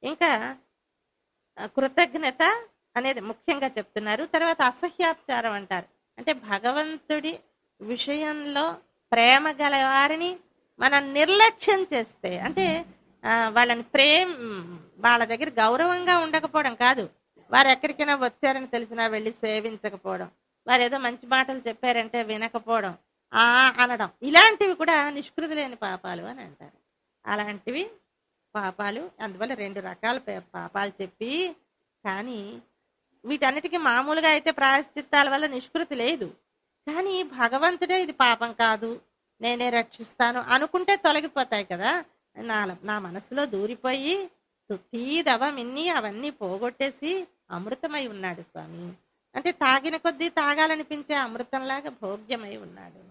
ఇంకా ఆ, కృతజ్ఞత అనేది ముఖ్యంగా చెప్తున్నారు తర్వాత అసహ్యాపచారం అంటారు అంటే భగవంతుడి విషయంలో ప్రేమ గల వారిని మనం నిర్లక్ష్యం చేస్తే అంటే ఆ, వాళ్ళని ప్రేమ వాళ్ళ దగ్గర గౌరవంగా ఉండకపోవడం కాదు వారు ఎక్కడికైనా వచ్చారని తెలిసినా వెళ్ళి సేవించకపోవడం వారు ఏదో మంచి మాటలు చెప్పారంటే వినకపోవడం ఆ అనడం ఇలాంటివి కూడా నిష్కృతి లేని పాపాలు అని అంటారు అలాంటివి పాపాలు అందువల్ల రెండు రకాల పే- పాపాలు చెప్పి కానీ వీటన్నిటికీ మామూలుగా అయితే ప్రాయశ్చిత్తాల వల్ల నిష్కృతి లేదు కానీ భగవంతుడే ఇది పాపం కాదు నేనే రక్షిస్తాను అనుకుంటే తొలగిపోతాయి కదా నా నా మనసులో దూరిపోయి తీదవం ఇన్ని అవన్నీ పోగొట్టేసి అమృతమై ఉన్నాడు స్వామి అంటే తాగిన కొద్దీ తాగాలనిపించే అమృతంలాగా భోగ్యమై ఉన్నాడు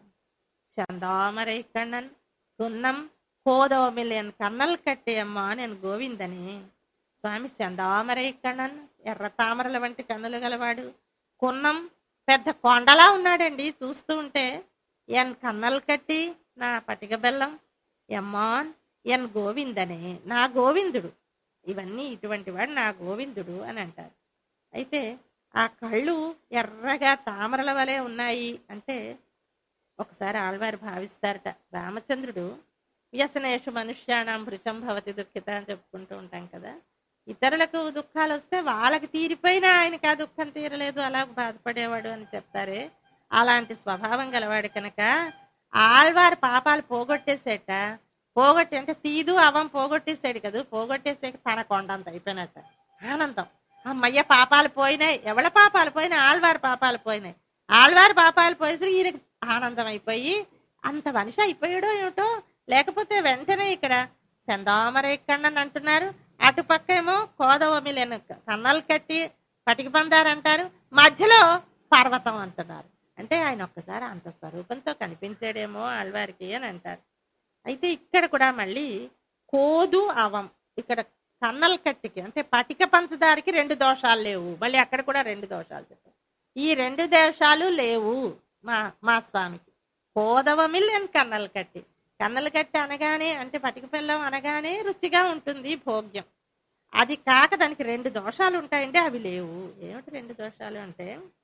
చందామరై కണ്ണన్ సున్నం కోదవ మిలియన్ కన్నలు కట్టేయమ్మా నేను గోవిందని స్వామి చందామరై కണ്ണన్ ఎర్ర తామరల వంటి కన్నులు గలవాడు కున్నం పెద్ద కొండలా ఉన్నాడండి చూస్తూ ఉంటే ఎన్ కన్నలు కట్టి నా పటిక బెల్లం ఎమ్మాన్ ఎన్ గోవిందనే నా గోవిందుడు ఇవన్నీ ఇటువంటి వాడు నా గోవిందుడు అని అంటారు అయితే ఆ కళ్ళు ఎర్రగా తామరల వలె ఉన్నాయి అంటే ఒకసారి ఆళ్వారు భావిస్తారట రామచంద్రుడు వ్యసనేషు మనుష్యాణం భృశం భవతి దుఃఖిత అని చెప్పుకుంటూ ఉంటాం కదా ఇతరులకు దుఃఖాలు వస్తే వాళ్ళకి తీరిపోయినా ఆయనకి ఆ దుఃఖం తీరలేదు అలా బాధపడేవాడు అని చెప్తారే అలాంటి స్వభావం గలవాడు కనుక ఆళ్వారు పాపాలు పోగొట్టేసేట పోగొట్టి అంటే తీదు అవం పోగొట్టేసాడు కదా పోగొట్టేసే తన కొండంత అయిపోయినట్ట ఆనందం అమ్మయ్య పాపాలు పోయినాయి ఎవళ్ళ పాపాలు పోయినాయి ఆళ్వారి పాపాలు పోయినాయి ఆళ్వారి పాపాలు పోయేసరికి ఈయనకి ఆనందం అయిపోయి అంత మనిషి అయిపోయాడో ఏమిటో లేకపోతే వెంటనే ఇక్కడ చందామర ఎక్కండి అంటున్నారు అటుపక్క ఏమో కోదవమిలేను కన్నలు కట్టి పటికి బందారంటారు మధ్యలో పర్వతం అంటున్నారు అంటే ఆయన ఒక్కసారి అంత స్వరూపంతో కనిపించాడేమో ఆళ్వారికి అని అంటారు అయితే ఇక్కడ కూడా మళ్ళీ కోదు అవం ఇక్కడ కన్నల కట్టికి అంటే పటిక పంచదారికి రెండు దోషాలు లేవు మళ్ళీ అక్కడ కూడా రెండు దోషాలు చెప్పారు ఈ రెండు దోషాలు లేవు మా మా స్వామికి కోదవమిల్ అండ్ కన్నల కట్టి కన్నల కట్టి అనగానే అంటే పటిక బెల్లం అనగానే రుచిగా ఉంటుంది భోగ్యం అది కాక దానికి రెండు దోషాలు ఉంటాయండి అవి లేవు ఏమిటి రెండు దోషాలు అంటే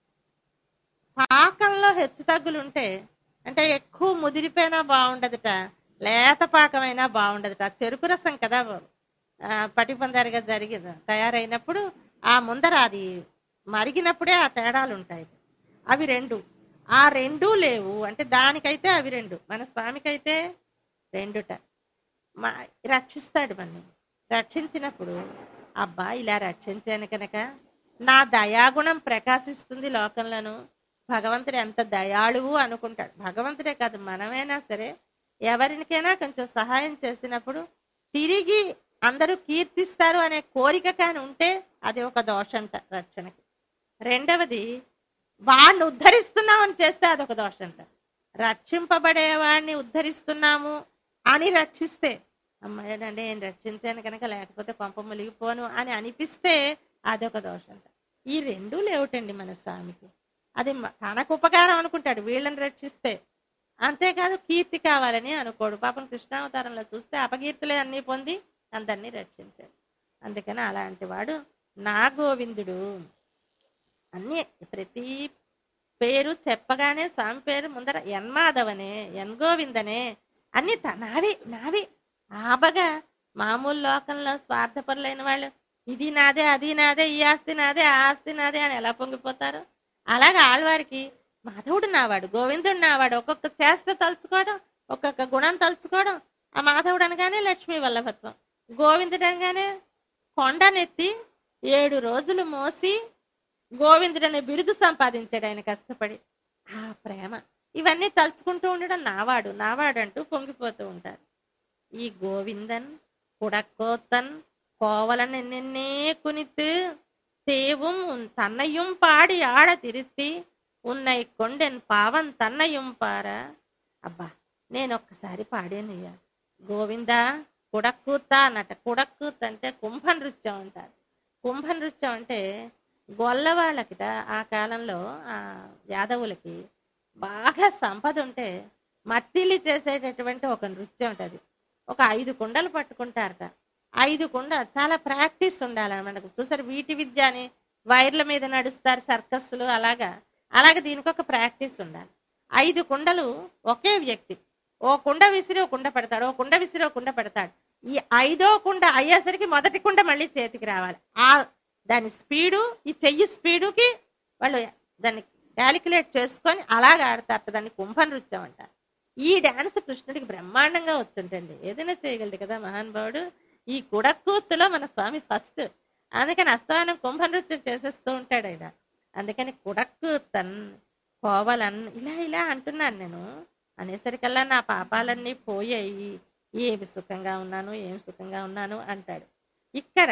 పాకంలో హెచ్చు తగ్గులు ఉంటే అంటే ఎక్కువ ముదిరిపోయినా బాగుండదుట లేత పాకమైనా బాగుండదుట చెరుకు రసం కదా ఆ, పటిపందారిగా జరిగి తయారైనప్పుడు ఆ ముందర అది మరిగినప్పుడే ఆ తేడాలు ఉంటాయి అవి రెండు ఆ రెండు లేవు అంటే దానికైతే అవి రెండు మన స్వామికైతే రెండుట మా రక్షిస్తాడు మన రక్షించినప్పుడు అబ్బా ఇలా రక్షించాను కనుక నా దయాగుణం ప్రకాశిస్తుంది లోకంలోను భగవంతుడు ఎంత దయాళువు అనుకుంటాడు భగవంతుడే కాదు మనమైనా సరే ఎవరికైనా కొంచెం సహాయం చేసినప్పుడు తిరిగి అందరూ కీర్తిస్తారు అనే కోరిక కాని ఉంటే అది ఒక దోషంట రక్షణకి రెండవది వాడిని ఉద్ధరిస్తున్నామని చేస్తే అదొక దోషంట రక్షింపబడే వాడిని ఉద్ధరిస్తున్నాము అని రక్షిస్తే అమ్మాయి నేను రక్షించాను కనుక లేకపోతే కొంప ములిగిపోను అని అనిపిస్తే అదొక దోషంట ఈ రెండు లేవుటండి మన స్వామికి అది మ- తనకు ఉపకారం అనుకుంటాడు వీళ్ళని రక్షిస్తే అంతేకాదు కీర్తి కావాలని అనుకోడు పాపం కృష్ణావతారంలో చూస్తే అపకీర్తులే అన్ని పొంది అందరినీ రక్షించాడు అందుకని అలాంటి వాడు నా గోవిందుడు అన్ని ప్రతి పేరు చెప్పగానే స్వామి పేరు ముందర ఎన్మాధవనే ఎన్ గోవిందనే అన్ని త- నావి నావి ఆబగా మామూలు లోకంలో స్వార్థపరులైన వాళ్ళు ఇది నాదే అది నాదే ఈ ఆస్తి నాదే ఆ ఆస్తి నాదే అని ఎలా పొంగిపోతారు అలాగే ఆళ్వారికి మాధవుడు నావాడు గోవిందుడు నావాడు ఒక్కొక్క చేష్ట తలుచుకోవడం ఒక్కొక్క గుణం తలుచుకోవడం ఆ మాధవుడు అనగానే లక్ష్మీ వల్లభత్వం గోవిందుడు అనగానే కొండనెత్తి ఏడు రోజులు మోసి గోవిందుడు అనే బిరుదు సంపాదించాడు ఆయన కష్టపడి ఆ ప్రేమ ఇవన్నీ తలుచుకుంటూ ఉండడం నావాడు నావాడు అంటూ పొంగిపోతూ ఉంటారు ఈ గోవిందన్ குடக்கோத்தன் கோவலன் என்னென்னே குனித்து தேவும் உன் தன்னையும் பாடி ஆட திருத்தி ఉన్నై కొండెన్ పావన్ తన్నయం పార అబ్బా నేను ఒక్కసారి పాడానయ్యా గోవింద కుడక్కూత అన్నట కుడక్కూత్ అంటే కుంభ నృత్యం అంటారు కుంభ నృత్యం అంటే గొల్ల వాళ్ళకిట ఆ కాలంలో ఆ యాదవులకి బాగా సంపద ఉంటే మత్తిలి చేసేటటువంటి ఒక నృత్యం ఉంటది ఒక ఐదు కుండలు పట్టుకుంటారట ఐదు కుండ చాలా ప్రాక్టీస్ ఉండాలి మనకు చూసారు వీటి విద్య అని వైర్ల మీద నడుస్తారు సర్కస్లు అలాగా అలాగే దీనికి ఒక ప్రాక్టీస్ ఉండాలి ఐదు కుండలు ఒకే వ్యక్తి ఓ కుండ విసిరి ఓ కుండ పెడతాడు ఓ కుండ విసిరి ఓ కుండ పెడతాడు ఈ ఐదో కుండ అయ్యేసరికి మొదటి కుండ మళ్ళీ చేతికి రావాలి ఆ దాని స్పీడు ఈ చెయ్యి స్పీడుకి వాళ్ళు దాన్ని క్యాలిక్యులేట్ చేసుకొని అలాగ ఆడతారు దాన్ని కుంభ నృత్యం అంటారు ఈ డాన్స్ కృష్ణుడికి బ్రహ్మాండంగా వచ్చుంటండి ఏదైనా చేయగలడు కదా మహానుభావుడు ఈ కుడక్కూత్తులో మన స్వామి ఫస్ట్ అందుకని అస్తమానం కుంభ నృత్యం చేసేస్తూ ఉంటాడు ఆయన అందుకని కుడక్కు తన్ కోవలన్ ఇలా ఇలా అంటున్నాను నేను అనేసరికల్లా నా పాపాలన్నీ పోయాయి ఏమి సుఖంగా ఉన్నాను ఏమి సుఖంగా ఉన్నాను అంటాడు ఇక్కడ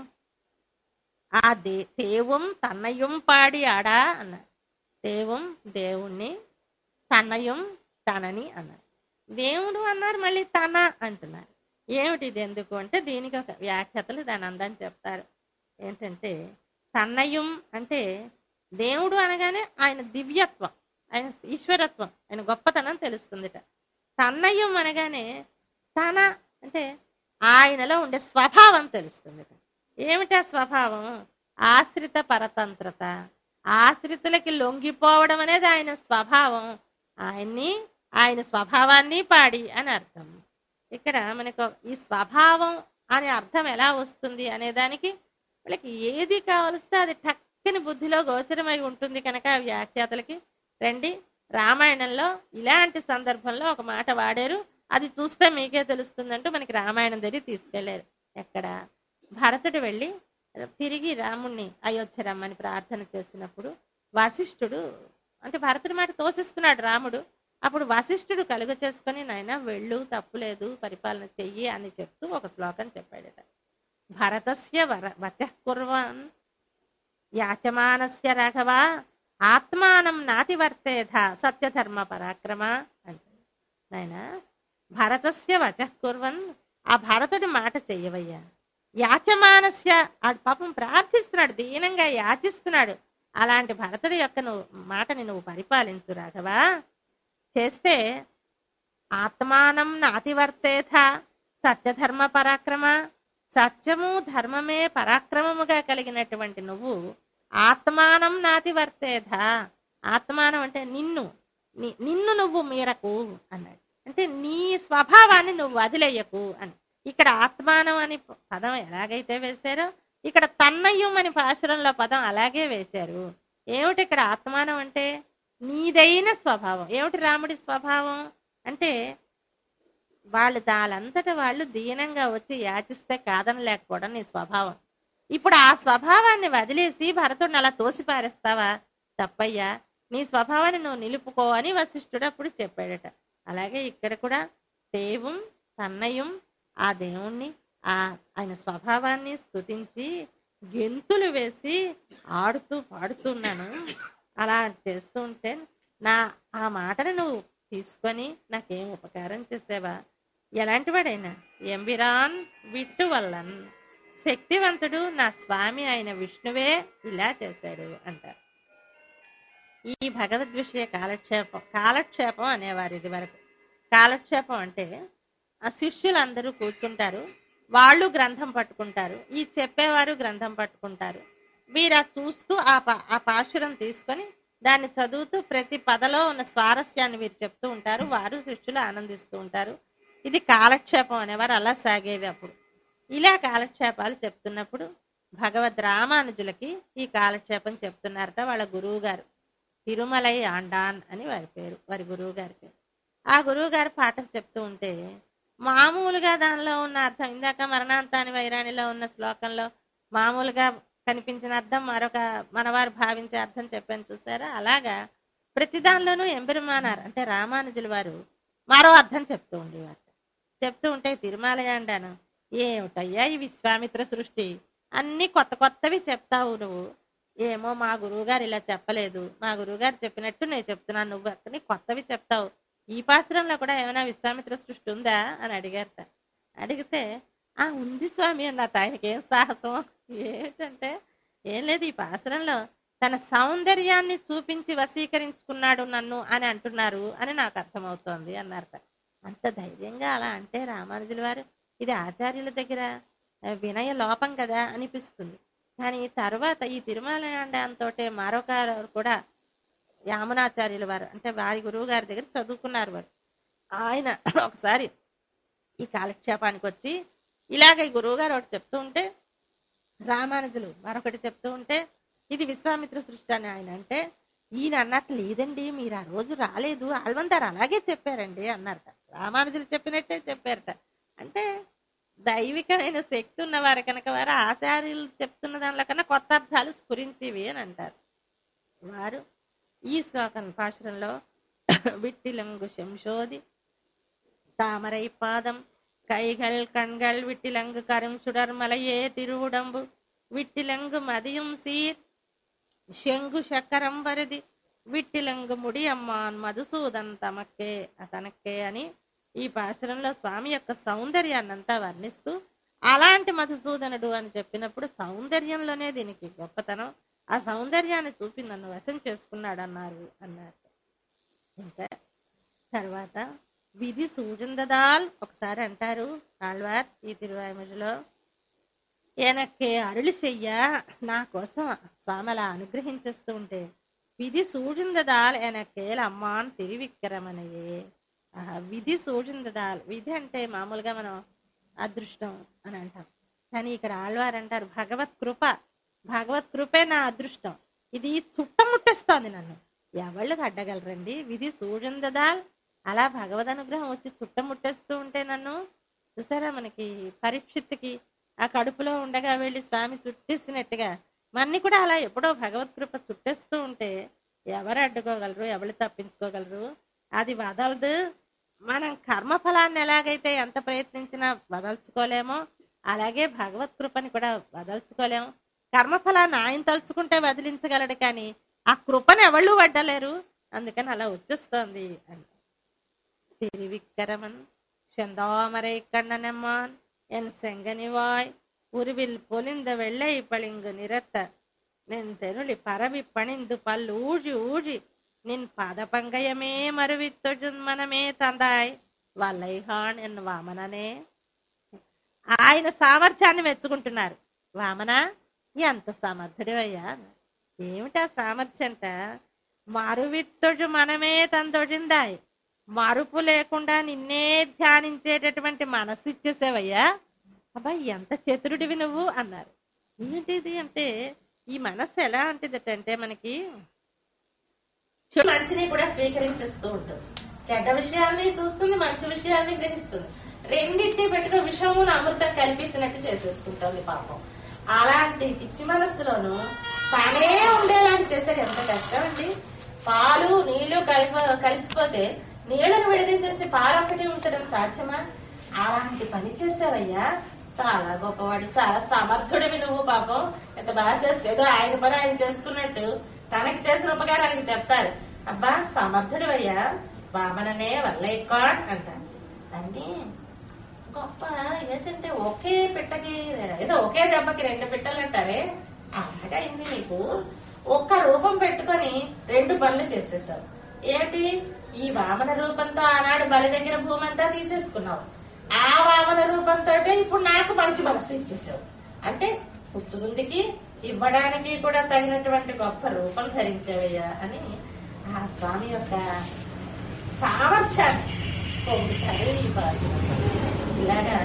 ఆ దే తేవం తన్నయం పాడి ఆడా అన్నాడు తేవం దేవుణ్ణి తన్నయం తనని అన్నారు దేవుడు అన్నారు మళ్ళీ తన అంటున్నారు ఏమిటి ఇది ఎందుకు అంటే దీనికి ఒక వ్యాఖ్యతలు దాని అందని చెప్తారు ఏంటంటే తన్నయం అంటే దేవుడు అనగానే ఆయన దివ్యత్వం ఆయన ఈశ్వరత్వం ఆయన గొప్పతనం తెలుస్తుందిట తన్నయం అనగానే తన అంటే ఆయనలో ఉండే స్వభావం తెలుస్తుందిట ఏమిటా స్వభావం ఆశ్రిత పరతంత్రత ఆశ్రితులకి లొంగిపోవడం అనేది ఆయన స్వభావం ఆయన్ని ఆయన స్వభావాన్ని పాడి అని అర్థం ఇక్కడ మనకు ఈ స్వభావం అనే అర్థం ఎలా వస్తుంది అనే దానికి వాళ్ళకి ఏది కావలిస్తే అది టక్కని బుద్ధిలో గోచరమై ఉంటుంది కనుక ఆ వ్యాఖ్యాతలకి రండి రామాయణంలో ఇలాంటి సందర్భంలో ఒక మాట వాడారు అది చూస్తే మీకే తెలుస్తుందంటూ మనకి రామాయణం దగ్గర తీసుకెళ్లారు ఎక్కడ భరతుడు వెళ్ళి తిరిగి రాముణ్ణి అయోధ్య రమ్మని ప్రార్థన చేసినప్పుడు వశిష్ఠుడు అంటే భరతుడి మాట తోసిస్తున్నాడు రాముడు అప్పుడు వశిష్ఠుడు కలుగ చేసుకొని నాయన వెళ్ళు తప్పులేదు పరిపాలన చెయ్యి అని చెప్తూ ఒక శ్లోకం చెప్పాడట భరతస్య వర వచ కుర్వన్ యాచమానస్య రాఘవ ఆత్మానం నాతివర్తేధ సత్యధర్మ పరాక్రమ అంటే నాయన భరతస్య వచ కుర్వన్ ఆ భరతుడి మాట చెయ్యవయ్యా యాచమానస్య ఆ పాపం ప్రార్థిస్తున్నాడు దీనంగా యాచిస్తున్నాడు అలాంటి భరతుడి యొక్క నువ్వు మాటని నువ్వు పరిపాలించు రాఘవా చేస్తే ఆత్మానం నాతివర్తేథ సత్యధర్మ పరాక్రమ సత్యము ధర్మమే పరాక్రమముగా కలిగినటువంటి నువ్వు ఆత్మానం నాతివర్తేథ ఆత్మానం అంటే నిన్ను ని- నిన్ను నువ్వు మీరకు అన్నాడు అంటే నీ స్వభావాన్ని నువ్వు వదిలేయకు అని ఇక్కడ ఆత్మానం అని పదం ఎలాగైతే వేశారో ఇక్కడ తన్నయ్యం అని పాశురంలో పదం అలాగే వేశారు ఏమిటి ఇక్కడ ఆత్మానం అంటే నీదైన స్వభావం ఏమిటి రాముడి స్వభావం అంటే వాళ్ళు వాళ్ళంతట వాళ్ళు దీనంగా వచ్చి యాచిస్తే కాదనలేకపోవడం నీ స్వభావం ఇప్పుడు ఆ స్వభావాన్ని వదిలేసి భరతుడిని అలా తోసి పారేస్తావా తప్పయ్యా నీ స్వభావాన్ని నువ్వు నిలుపుకో అని వశిష్ఠుడు అప్పుడు చెప్పాడట అలాగే ఇక్కడ కూడా దేవం తన్నయం ఆ దేవుణ్ణి ఆ ఆయన స్వభావాన్ని స్తుతించి గెంతులు వేసి ఆడుతూ పాడుతున్నాను అలా చేస్తూ ఉంటే నా ఆ మాటను నువ్వు తీసుకొని నాకేం ఉపకారం చేసావా ఎలాంటి వాడైనా ఎంబిరాన్ విట్టు వల్లన్ శక్తివంతుడు నా స్వామి అయిన విష్ణువే ఇలా చేశాడు అంటారు ఈ భగవద్ విషయ కాలక్షేపం కాలక్షేపం అనేవారు ఇది వరకు కాలక్షేపం అంటే ఆ శిష్యులందరూ కూర్చుంటారు వాళ్ళు గ్రంథం పట్టుకుంటారు ఈ చెప్పేవారు గ్రంథం పట్టుకుంటారు వీరు ఆ చూస్తూ ఆ పా- ఆ పాశురం తీసుకొని దాన్ని చదువుతూ ప్రతి పదలో ఉన్న స్వారస్యాన్ని వీరు చెప్తూ ఉంటారు వారు శిష్యులు ఆనందిస్తూ ఉంటారు ఇది కాలక్షేపం అనేవారు అలా సాగేవి అప్పుడు ఇలా కాలక్షేపాలు చెప్తున్నప్పుడు భగవద్ రామానుజులకి ఈ కాలక్షేపం చెప్తున్నారట వాళ్ళ గురువు గారు తిరుమలై ఆండాన్ అని వారి పేరు వారి గురువు గారి పేరు ఆ గురువు గారు పాఠం చెప్తూ ఉంటే మామూలుగా దానిలో ఉన్న అర్థం ఇందాక మరణాంతాని వైరాణిలో ఉన్న శ్లోకంలో మామూలుగా కనిపించిన అర్థం మరొక మనవారు భావించే అర్థం చెప్పాను చూసారా అలాగా ప్రతి దానిలోనూ ఎంబెరుమానారు అంటే రామానుజుల వారు మరో అర్థం చెప్తూ ఉండేవారు చెప్తూ ఉంటే తిరుమలయాండాను ఏమిటయ్యా ఈ విశ్వామిత్ర సృష్టి అన్ని కొత్త కొత్తవి చెప్తావు నువ్వు ఏమో మా గురువుగారు ఇలా చెప్పలేదు మా గురువుగారు చెప్పినట్టు నేను చెప్తున్నాను నువ్వు అక్కని కొత్తవి చెప్తావు ఈ పాశ్రంలో కూడా ఏమైనా విశ్వామిత్ర సృష్టి ఉందా అని అడిగారట అడిగితే ఆ ఉంది స్వామి అన్నట్టు ఆయనకి ఏం సాహసం ఏంటంటే ఏం లేదు ఈ పాశ్రంలో తన సౌందర్యాన్ని చూపించి వశీకరించుకున్నాడు నన్ను అని అంటున్నారు అని నాకు అర్థమవుతోంది అన్నారట అంత ధైర్యంగా అలా అంటే రామానుజుల వారు ఇది ఆచార్యుల దగ్గర ఆ, వినయ లోపం కదా అనిపిస్తుంది కానీ తర్వాత ఈ తిరుమల తోటే మరొక కూడా యామునాచార్యుల వారు అంటే వారి గురువు గారి దగ్గర చదువుకున్నారు వారు ఆయన ఒకసారి ఈ కాలక్షేపానికి వచ్చి ఇలాగ ఈ గురువు గారు ఒకటి చెప్తూ ఉంటే రామానుజులు మరొకటి చెప్తూ ఉంటే ఇది విశ్వామిత్ర సృష్టి అని ఆయన అంటే ఈయన అన్నట్టు లేదండి మీరు ఆ రోజు రాలేదు ఆల్వందారు అలాగే చెప్పారండి అన్నారట రామానుజులు చెప్పినట్టే చెప్పారట అంటే దైవికమైన శక్తి ఉన్న వారు కనుక వారు ఆచార్యులు చెప్తున్న దానిలో కన్నా కొత్త అర్థాలు స్ఫురించేవి అని అంటారు వారు ఈ శ్లోకం పాశురంలో విట్టిలంగు శంశోది தாமரை பாதம் கைகள் கண்கள் விட்டிலங்கு கரும் சுடர் மலையே திருவுடம்பு விட்டிலங்கு மதியும் சீர் శంగు శక్కరం వరది విట్టిలంగు ముడి అమ్మాన్ మధుసూదన్ తమక్కే తనక్కే అని ఈ పాశురంలో స్వామి యొక్క సౌందర్యాన్నంతా వర్ణిస్తూ అలాంటి మధుసూదనుడు అని చెప్పినప్పుడు సౌందర్యంలోనే దీనికి గొప్పతనం ఆ సౌందర్యాన్ని చూపి నన్ను వశం చేసుకున్నాడు అన్నారు అన్నారు ఇంకా తర్వాత విధి సూచిందదాల్ ఒకసారి అంటారు ఆళ్వార్ ఈ తిరువాయిమజలో ఎనక్కే అరుಳು చెయ్య నా కోసం స్వామి అలా అనుగ్రహించేస్తూ ఉంటే విధి సూచిందదాల్ ఎనక్కేల అమ్మాన్ తిరివిక్రమనయే ఆహా, విధి సూచిందదాల్ విధి అంటే మామూలుగా మనం అదృష్టం అని అంటాం కానీ ఇక్కడ ఆళ్వార్ అంటారు భగవత్ కృప భగవత్ కృపే నా అదృష్టం ఇది చుట్టముట్టేస్తోంది నన్ను ఎవళ్ళు అడ్డగలరండి విధి సూచిందదాల్ అలా భగవద్ అనుగ్రహం వచ్చి చుట్టముట్టేస్తూ ఉంటే నన్ను చూసారా మనకి పరీక్షిత్తుకి ఆ కడుపులో ఉండగా వెళ్ళి స్వామి చుట్టేసినట్టుగా మన్ని కూడా అలా ఎప్పుడో భగవత్ కృప చుట్టేస్తూ ఉంటే ఎవరు అడ్డుకోగలరు ఎవరు తప్పించుకోగలరు అది వదలదు మనం కర్మఫలాన్ని ఎలాగైతే ఎంత ప్రయత్నించినా వదల్చుకోలేమో అలాగే భగవత్ కృపని కూడా వదల్చుకోలేము కర్మఫలాన్ని ఆయన తలుచుకుంటే వదిలించగలడు కానీ ఆ కృపను ఎవళ్ళు వడ్డలేరు అందుకని అలా వచ్చేస్తోంది అని തിരുവിക്കരമൻ ചെന്താമரை കണ്ണനമ്മാൻ എൻ செங்கனிவாய் உருவில் பொலிந்த வெள்ளை பளிங்கு நிறத்த நின் தெருளி பரவி பணிந்து பல் ஊழி ஊழி நின் பத பங்கயமே மறுவித் தொழும் మనమే తందాయ్ వల్లైహాన్ ఎన్ వామననే ఆయన సామర్థ్యాన్ని మెచ్చుకుంటున్నారు వామన ఎంత సమర్థుడివయ్యా ఏమిటా సామర్థ్యంట మరువిత్తొడు మనమే తందొడిందాయ్ మరుపు లేకుండా నిన్నే ధ్యానించేటటువంటి మనసు ఇచ్చేసావయ్యా అబ్బాయి ఎంత చతురుడివి నువ్వు అన్నారు ఏంటిది అంటే ఈ మనస్సు ఎలా ఉంటుంది అంటే మనకి చెడు మంచిని కూడా స్వీకరించేస్తూ ఉంటుంది చెడ్డ విషయాల్ని చూస్తుంది మంచి విషయాల్ని గ్రహిస్తుంది రెండింటిని పెట్టుకో విషమును అమృతం కల్పించినట్టు చేసేసుకుంటుంది పాపం అలాంటి పిచ్చి మనస్సులోను తానే ఉండేలాంటి చేసేది ఎంత కష్టం అండి పాలు నీళ్లు కలిప కలిసిపోతే నీళ్లను విడదీసేసి పాలు ఒక్కటి ఉంచడం సాధ్యమా అలాంటి పని చేసావయ్యా చాలా గొప్పవాడు చాలా సమర్థుడివి నువ్వు పాపం ఎంత బాగా చేసు ఏదో ఆయన పని ఆయన చేసుకున్నట్టు తనకి చేసిన ఉపకారానికి చెప్తారు అబ్బా సమర్థుడివయ్యా వామననే వల్లైకాడ్ అంటారు అన్నీ గొప్ప ఏంటంటే ఒకే పిట్టకి ఏదో ఒకే దెబ్బకి రెండు పిట్టలు అంటారే అలాగా అయింది నీకు ఒక్క రూపం పెట్టుకొని రెండు పనులు చేసేసావు ఏమిటి ఈ వామన రూపంతో ఆనాడు బలి దగ్గర భూమి అంతా తీసేసుకున్నావు ఆ వామన రూపంతో ఇప్పుడు నాకు మంచి మనసు ఇచ్చేసావు అంటే పుచ్చుకుందికి ఇవ్వడానికి కూడా తగినటువంటి గొప్ప రూపం ధరించావయ్యా అని ఆ స్వామి యొక్క సామర్థ్యాన్ని పొందుతారు ఈ భాషలో ఇలాగా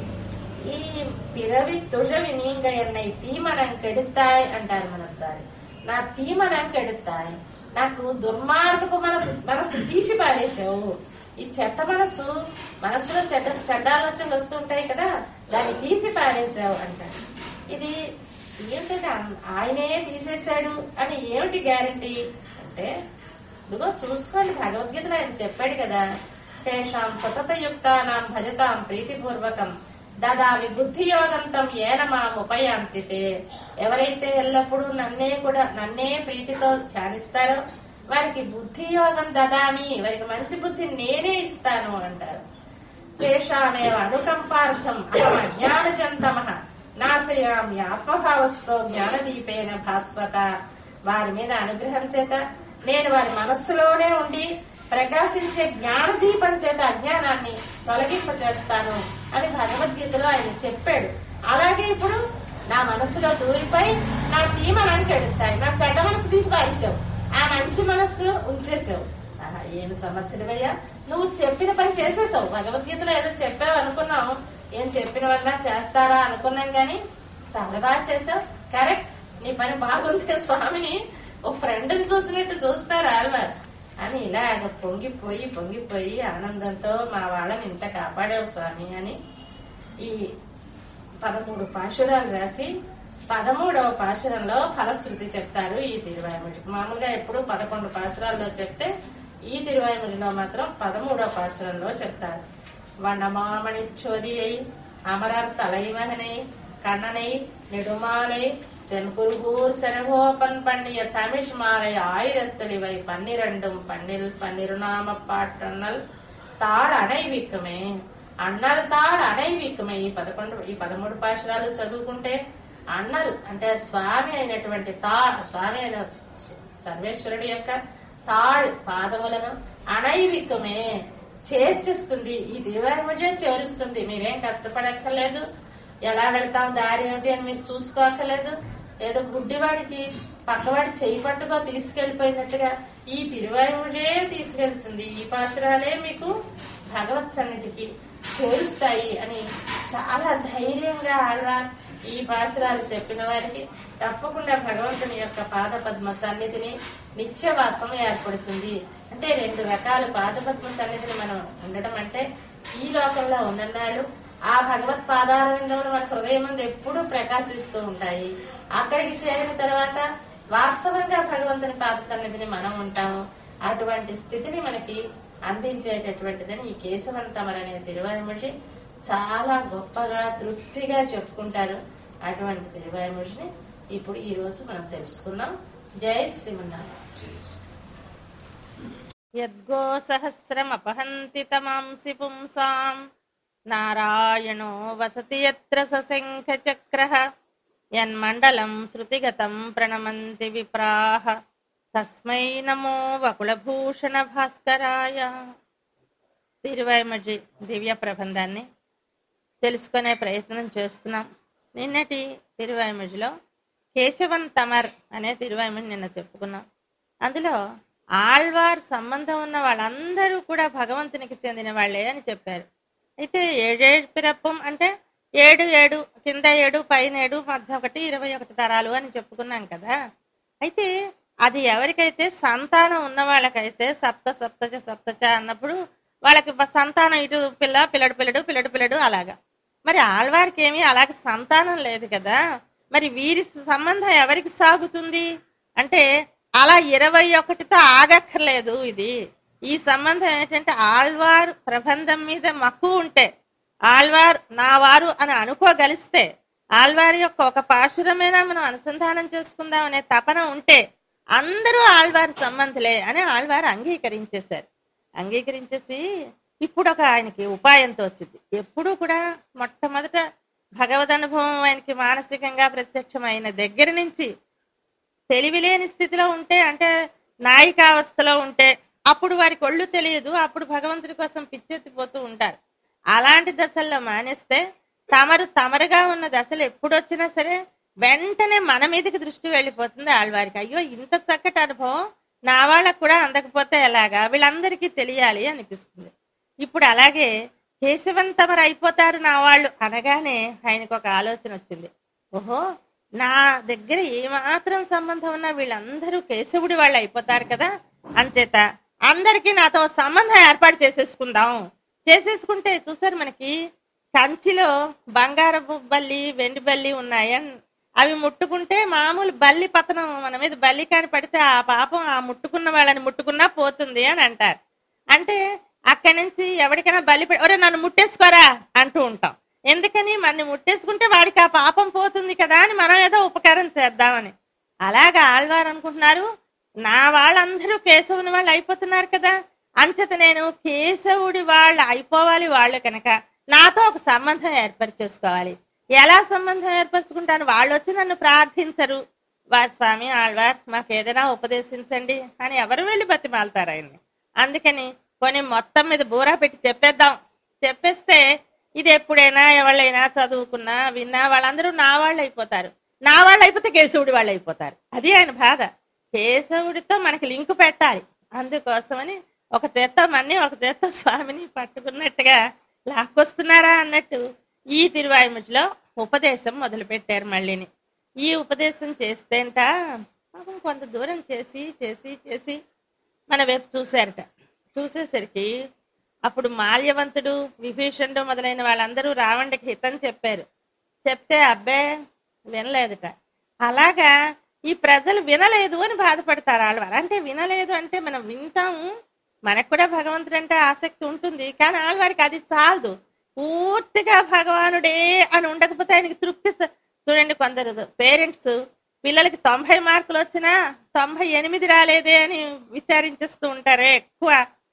ఈ పిరవి తుழவி நீங்க என்னை தீமனம் கெடுத்தாய் అంటారు మనసారి నా తీమనం కెడుతాయి నాకు దుర్మార్గపు మన మనసు తీసి పారేసావు ఈ చెత్త మనసు మనసులో చెడ్డ చెడ్డ ఆలోచనలు వస్తుంటాయి కదా దాన్ని తీసి పారేసావు అంటాడు ఇది ఏంటంటే ఆయనే తీసేశాడు అని ఏమిటి గ్యారంటీ అంటే ఇదిగో చూసుకోండి భగవద్గీతలో ఆయన చెప్పాడు కదా తేషాం సతతయుక్తానాం భజతాం ప్రీతిపూర్వకం దదావి బుద్ధి యోగంతం ఏన మాం ఉపయాంతితే ఎవరైతే ఎల్లప్పుడూ నన్నే కూడా నన్నే ప్రీతితో ధ్యానిస్తారో వారికి బుద్ధి యోగం దదామి వారికి మంచి బుద్ధి నేనే ఇస్తాను అంటారు తేషామేవ అనుకంపార్థం అహం అజ్ఞానజంతమ నాశయామి ఆత్మభావస్తో జ్ఞానదీపేన భాస్వత వారి మీద అనుగ్రహం చేత నేను వారి మనస్సులోనే ఉండి ప్రకాశించే జ్ఞానదీపం చేత అజ్ఞానాన్ని తొలగింప చేస్తాను అని భగవద్గీతలో ఆయన చెప్పాడు అలాగే ఇప్పుడు నా మనసులో దూరిపోయి నా తీమనం కెడుతాయి నా చెడ్డ మనసు తీసి పారేసావు ఆ మంచి మనస్సు ఉంచేసావు ఆహా, ఏమి సమర్థుడివయ్యా నువ్వు చెప్పిన పని చేసేసావు భగవద్గీతలో ఏదో చెప్పావు అనుకున్నావు ఏం చెప్పినవన్నా చేస్తారా అనుకున్నాం కానీ చాలా బాగా చేసావు కరెక్ట్ నీ పని బాగుంది స్వామిని ఓ ఫ్రెండ్ చూసినట్టు చూస్తారు ఆల్వారు అని ఇలాగ పొంగిపోయి పొంగిపోయి ఆనందంతో మా వాళ్ళని ఇంత కాపాడావు స్వామి అని ఈ పదమూడు పాశురాలు రాసి పదమూడవ పాశురంలో ఫలశ్రుతి చెప్తారు ఈ తిరువాయుముడికి మామూలుగా ఎప్పుడు పదకొండు పాశురాల్లో చెప్తే ఈ తిరువాయుముడిలో మాత్రం పదమూడవ పాశురంలో చెప్తారు வண்ணமாமணி சோதியை அமரர் தலைமகனை கண்ணனை நெடுமாலை தென்குருகூர் செனகோபன் பண்ணிய தமிழ் மாலை ஆயிரத்தொழிவை பன்னிரண்டும் பன்னில் பன்னிருநாம பாட்டண்ணல் తాడు అణైవిక్కమే అన్నల్ తాడు అణైవిక్కమే ఈ పదకొండు ఈ పదమూడు పాశురాలు చదువుకుంటే అన్నల్ అంటే స్వామి అయినటువంటి తా స్వామి అయిన సర్వేశ్వరుడి యొక్క తాళ్ పాదములను అణైవిక్కమే చేర్చిస్తుంది ఈ దివ్యాత్మజే చేరుస్తుంది మీరేం కష్టపడక్కర్లేదు ఎలా వెళ్తాం దారి ఏమిటి అని మీరు చూసుకోక్కర్లేదు ఏదో గుడ్డివాడికి పక్కవాడి చేయి పట్టుకో తీసుకెళ్లిపోయినట్టుగా ఈ తిరువాయుముడే తీసుకెళ్తుంది ఈ పాశురాలే మీకు భగవత్ సన్నిధికి చేరుస్తాయి అని చాలా ధైర్యంగా ఆళ్వార్ ఈ పాశురాలు చెప్పిన వారికి తప్పకుండా భగవంతుని యొక్క పాద పద్మ సన్నిధిని నిత్యవాసం ఏర్పడుతుంది అంటే రెండు రకాల పాద పద్మ సన్నిధిని మనం ఉండడం అంటే ఈ లోకంలో ఉన్ననాడు ఆ భగవత్ పాదారవిందములు మన హృదయం ముందు ఎప్పుడూ ప్రకాశిస్తూ ఉంటాయి అక్కడికి చేరిన తర్వాత వాస్తవంగా భగవంతుని పాద సన్నిధిని మనం ఉంటాము అటువంటి స్థితిని మనకి అందించేటటువంటిదని ఈ కేశవంతమరనే తిరువాయుముషి చాలా గొప్పగా తృప్తిగా చెప్పుకుంటారు అటువంటి తిరువాయుముషిని ఇప్పుడు ఈ రోజు మనం తెలుసుకున్నాం జై శ్రీమన్నారాయణ యద్గో సహస్రమపహంతి తమాంసి పుంసాం నారాయణో వసతి యత్ర సశంఖ చక్ర యన్మండలం శృతిగతం ప్రణమంతి విప్రాహ తస్మై నమో వకుళభూషణ భాస్కరాయ తిరువైమజి దివ్య ప్రబంధాన్ని తెలుసుకునే ప్రయత్నం చేస్తున్నాం నిన్నటి తిరువైమజిలో కేశవన్ తమర్ అనే తిరువైమని నిన్న చెప్పుకున్నాం అందులో ఆళ్వార్ సంబంధం ఉన్న వాళ్ళందరూ కూడా భగవంతునికి చెందిన వాళ్ళే అని చెప్పారు అయితే ఏడేడు పిరప్పం అంటే ఏడు ఏడు కింద ఏడు పైన ఏడు మధ్య ఒకటి ఇరవై ఒకటి తరాలు అని చెప్పుకున్నాం కదా అయితే అది ఎవరికైతే సంతానం ఉన్న వాళ్ళకైతే సప్త సప్తచ సప్తచ అన్నప్పుడు వాళ్ళకి బ- సంతానం ఇటు పిల్ల పిల్లడు పిల్లడు పిల్లడు పిల్లడు అలాగా మరి ఆళ్వారికి ఏమీ అలాగ సంతానం లేదు కదా మరి వీరి సంబంధం ఎవరికి సాగుతుంది అంటే అలా ఇరవై ఒకటితో ఆగక్కర్లేదు ఇది ఈ సంబంధం ఏంటంటే ఆళ్వార్ ప్రబంధం మీద మక్కువ ఉంటే ఆళ్వార్ నా వారు అని అనుకోగలిస్తే ఆళ్వారి యొక్క ఒక పాశురమైనా మనం అనుసంధానం చేసుకుందాం అనే తపన ఉంటే అందరూ ఆళ్వారి సంబంధులే అని ఆళ్వారు అంగీకరించేశారు అంగీకరించేసి ఇప్పుడు ఒక ఆయనకి ఉపాయంతో వచ్చింది ఎప్పుడూ కూడా మొట్టమొదట భగవద్ అనుభవం ఆయనకి మానసికంగా ప్రత్యక్షమైన దగ్గర నుంచి తెలివిలేని స్థితిలో ఉంటే అంటే నాయికావస్థలో ఉంటే అప్పుడు వారికి ఒళ్ళు తెలియదు అప్పుడు భగవంతుడి కోసం పిచ్చెత్తిపోతూ ఉంటారు అలాంటి దశల్లో మానేస్తే తమరు తమరుగా ఉన్న దశలు ఎప్పుడు వచ్చినా సరే వెంటనే మన మీదకి దృష్టి వెళ్ళిపోతుంది ఆళ్వారికి అయ్యో ఇంత చక్కటి అనుభవం నా వాళ్ళకు కూడా అందకపోతే ఎలాగా వీళ్ళందరికీ తెలియాలి అనిపిస్తుంది ఇప్పుడు అలాగే కేశవన్ తమరు అయిపోతారు నా వాళ్ళు అనగానే ఆయనకు ఒక ఆలోచన వచ్చింది ఓహో నా దగ్గర ఏమాత్రం సంబంధం ఉన్నా వీళ్ళందరూ కేశవుడి వాళ్ళు అయిపోతారు కదా అంచేత అందరికీ నాతో సంబంధం ఏర్పాటు చేసేసుకుందాం చేసేసుకుంటే చూసారు మనకి కంచిలో బంగారపు బల్లి వెండి బల్లి ఉన్నాయి అన్- అవి ముట్టుకుంటే మామూలు బల్లి పతనం మన మీద బల్లి కాని పడితే ఆ పాపం ఆ ముట్టుకున్న వాళ్ళని ముట్టుకున్నా పోతుంది అని అంటారు అంటే అక్కడి నుంచి ఎవరికైనా బలి పె- ఒరే నన్ను ముట్టేసుకోరా అంటూ ఉంటాం ఎందుకని మన ముట్టేసుకుంటే వాడికి ఆ పాపం పోతుంది కదా అని మనం ఏదో ఉపకారం చేద్దామని అలాగా ఆళ్వారు అనుకుంటున్నారు నా వాళ్ళందరూ కేశవుని వాళ్ళు అయిపోతున్నారు కదా అంచేత నేను కేశవుడి వాళ్ళు అయిపోవాలి వాళ్ళు కనుక నాతో ఒక సంబంధం ఏర్పరచేసుకోవాలి ఎలా సంబంధం ఏర్పరచుకుంటాను వాళ్ళు వచ్చి నన్ను ప్రార్థించరు వా స్వామి ఆళ్వార్ మాకు ఏదైనా ఉపదేశించండి అని ఎవరు వెళ్ళి బతిమాలుతారు ఆయన్ని అందుకని కొన్ని మొత్తం మీద బూరా పెట్టి చెప్పేద్దాం చెప్పేస్తే ఇది ఎప్పుడైనా ఎవళ్ళైనా చదువుకున్నా విన్నా వాళ్ళందరూ నా వాళ్ళు అయిపోతారు నా వాళ్ళు అయిపోతే కేశవుడి వాళ్ళు అయిపోతారు అది ఆయన బాధ కేశవుడితో మనకి లింకు పెట్టాలి అందుకోసమని ఒక చేత్తో మన్ని ఒక చేత్తో స్వామిని పట్టుకున్నట్టుగా లాక్కొస్తున్నారా అన్నట్టు ఈ తిరువాయుముడిలో ఉపదేశం మొదలు పెట్టారు మళ్ళీని ఈ ఉపదేశం చేస్తేంట పాపం కొంత దూరం చేసి చేసి చేసి మన వైపు చూశారట చూసేసరికి అప్పుడు మాల్యవంతుడు విభీషణుడు మొదలైన వాళ్ళందరూ రావణుడికి హితం చెప్పారు చెప్తే అబ్బే వినలేదుట అలాగా ఈ ప్రజలు వినలేదు అని బాధపడతారు ఆళ్ళవారు అంటే వినలేదు అంటే మనం వింటాము మనకు కూడా భగవంతుడు అంటే ఆసక్తి ఉంటుంది కానీ ఆళ్ళవారికి అది చాలదు పూర్తిగా భగవానుడే అని ఉండకపోతే ఆయనకి తృప్తి చ- చూడండి కొందరు పేరెంట్స్ పిల్లలకి తొంభై మార్కులు వచ్చినా తొంభై ఎనిమిది రాలేదే అని విచారించేస్తూ ఉంటారే ఎక్కువ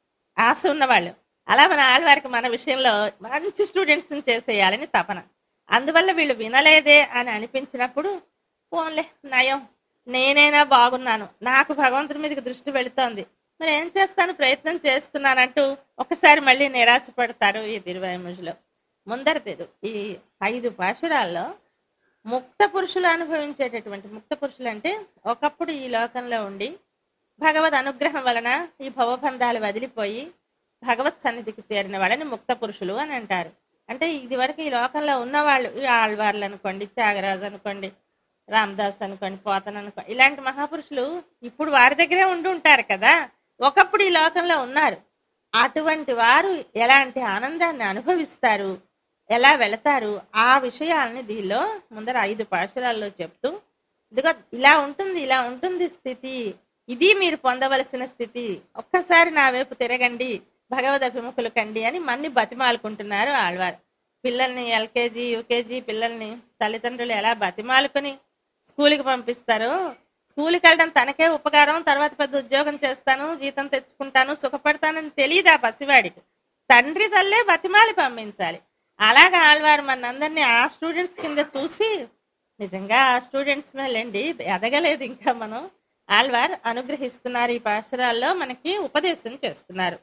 ఆశ ఉన్నవాళ్ళు అలా మన ఆడవారికి మన విషయంలో మంచి స్టూడెంట్స్ చేసేయాలని తపన అందువల్ల వీళ్ళు వినలేదే అని అనిపించినప్పుడు పోన్లే నయం నేనైనా బాగున్నాను నాకు భగవంతుడి మీదకి దృష్టి వెళుతోంది మరి ఏం చేస్తాను ప్రయత్నం చేస్తున్నానంటూ ఒకసారి మళ్ళీ నిరాశపడతారు ఈ తిరువాయుముజులో ముందర తెరు ఈ ఐదు పాశురాల్లో ముక్త పురుషులు అనుభవించేటటువంటి ముక్త పురుషులు అంటే ఒకప్పుడు ఈ లోకంలో ఉండి భగవద్ అనుగ్రహం వలన ఈ భవబంధాలు వదిలిపోయి భగవత్ సన్నిధికి చేరిన వాళ్ళని ముక్త పురుషులు అని అంటారు అంటే ఇది వరకు ఈ లోకంలో ఉన్నవాళ్ళు ఈ ఆళ్వార్లు అనుకోండి త్యాగరాజు అనుకోండి రామదాస్ అనుకోండి పోతన్ అనుకోండి ఇలాంటి మహాపురుషులు ఇప్పుడు వారి దగ్గరే ఉండి ఉంటారు కదా ఒకప్పుడు ఈ లోకంలో ఉన్నారు అటువంటి వారు ఎలాంటి ఆనందాన్ని అనుభవిస్తారు ఎలా వెళతారు ఆ విషయాల్ని దీనిలో ముందర ఐదు పాశురాల్లో చెప్తూ ఇదిగో ఇలా ఉంటుంది ఇలా ఉంటుంది స్థితి ఇది మీరు పొందవలసిన స్థితి ఒక్కసారి నా వైపు తిరగండి భగవద్ అభిముఖులు కండి అని మన్ని బతిమాలుకుంటున్నారు ఆళ్వారు పిల్లల్ని ఎల్కేజీ యూకేజీ పిల్లల్ని తల్లిదండ్రులు ఎలా బతిమాలుకొని స్కూల్కి పంపిస్తారో స్కూల్కి వెళ్ళడం తనకే ఉపకారం తర్వాత పెద్ద ఉద్యోగం చేస్తాను జీతం తెచ్చుకుంటాను సుఖపడతానని తెలియదు ఆ పసివాడికి తండ్రి తల్లే బతిమాలి పంపించాలి అలాగా ఆళ్వారు మనందరినీ ఆ స్టూడెంట్స్ కింద చూసి నిజంగా ఆ స్టూడెంట్స్ మేలండి ఎదగలేదు ఇంకా మనం ఆళ్వార్ అనుగ్రహిస్తున్నారు ఈ పాశురాల్లో మనకి ఉపదేశం చేస్తున్నారు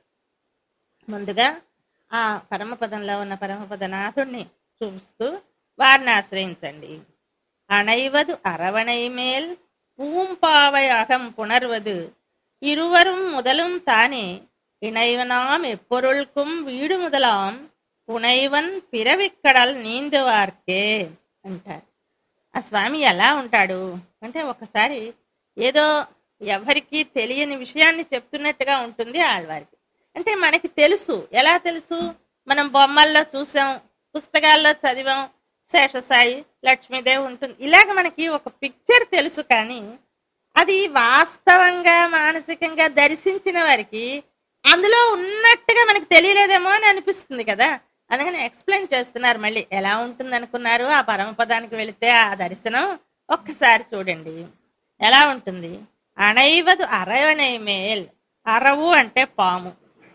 ముందుగా ఆ పరమపదంలో ఉన్న పరమపదనాథుణ్ణి చూస్తూ వారిని ఆశ్రయించండి அணைவது அரவணை மேல் பூம்பாவை அகம் புணர்வது இருவரும் முதலும் தானே இணைவனாம் எப்பொருள்கும் வீடு முதலாம் పునైవన్ పిరవిక్కడల్ నీందువార్కే అంటారు ఆ స్వామి ఎలా ఉంటాడు అంటే ఒకసారి ఏదో ఎవరికి తెలియని విషయాన్ని చెప్తున్నట్టుగా ఉంటుంది ఆళ్వారికి అంటే మనకి తెలుసు ఎలా తెలుసు మనం బొమ్మల్లో చూసాం పుస్తకాల్లో చదివాం శేషసాయి లక్ష్మీదేవి ఉంటుంది ఇలాగ మనకి ఒక పిక్చర్ తెలుసు కానీ అది వాస్తవంగా మానసికంగా దర్శించిన వారికి అందులో ఉన్నట్టుగా మనకి తెలియలేదేమో అని అనిపిస్తుంది కదా అందుకని ఎక్స్ప్లెయిన్ చేస్తున్నారు మళ్ళీ ఎలా ఉంటుంది అనుకున్నారు ఆ పరమపదానికి వెళితే ఆ దర్శనం ఒక్కసారి చూడండి ఎలా ఉంటుంది అణైవదు అరవణై మేల్ అరవు అంటే పాము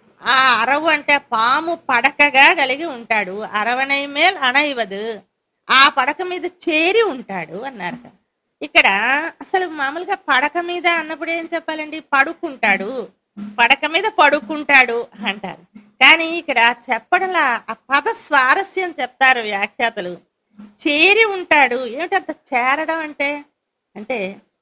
ఆ అరవు అంటే పాము పడకగా కలిగి ఉంటాడు అరవణై మేల్ అణైవదు ఆ పడక మీద చేరి ఉంటాడు అన్నారు కదా. ఇక్కడ అసలు మామూలుగా పడక మీద అన్నప్పుడు ఏం చెప్పాలండి పడుకుంటాడు పడక మీద పడుకుంటాడు అంటారు కానీ ఇక్కడ చెప్పడంలా ఆ పద స్వారస్యం చెప్తారు వ్యాఖ్యాతలు చేరి ఉంటాడు ఏమిటంత చేరడం అంటే అంటే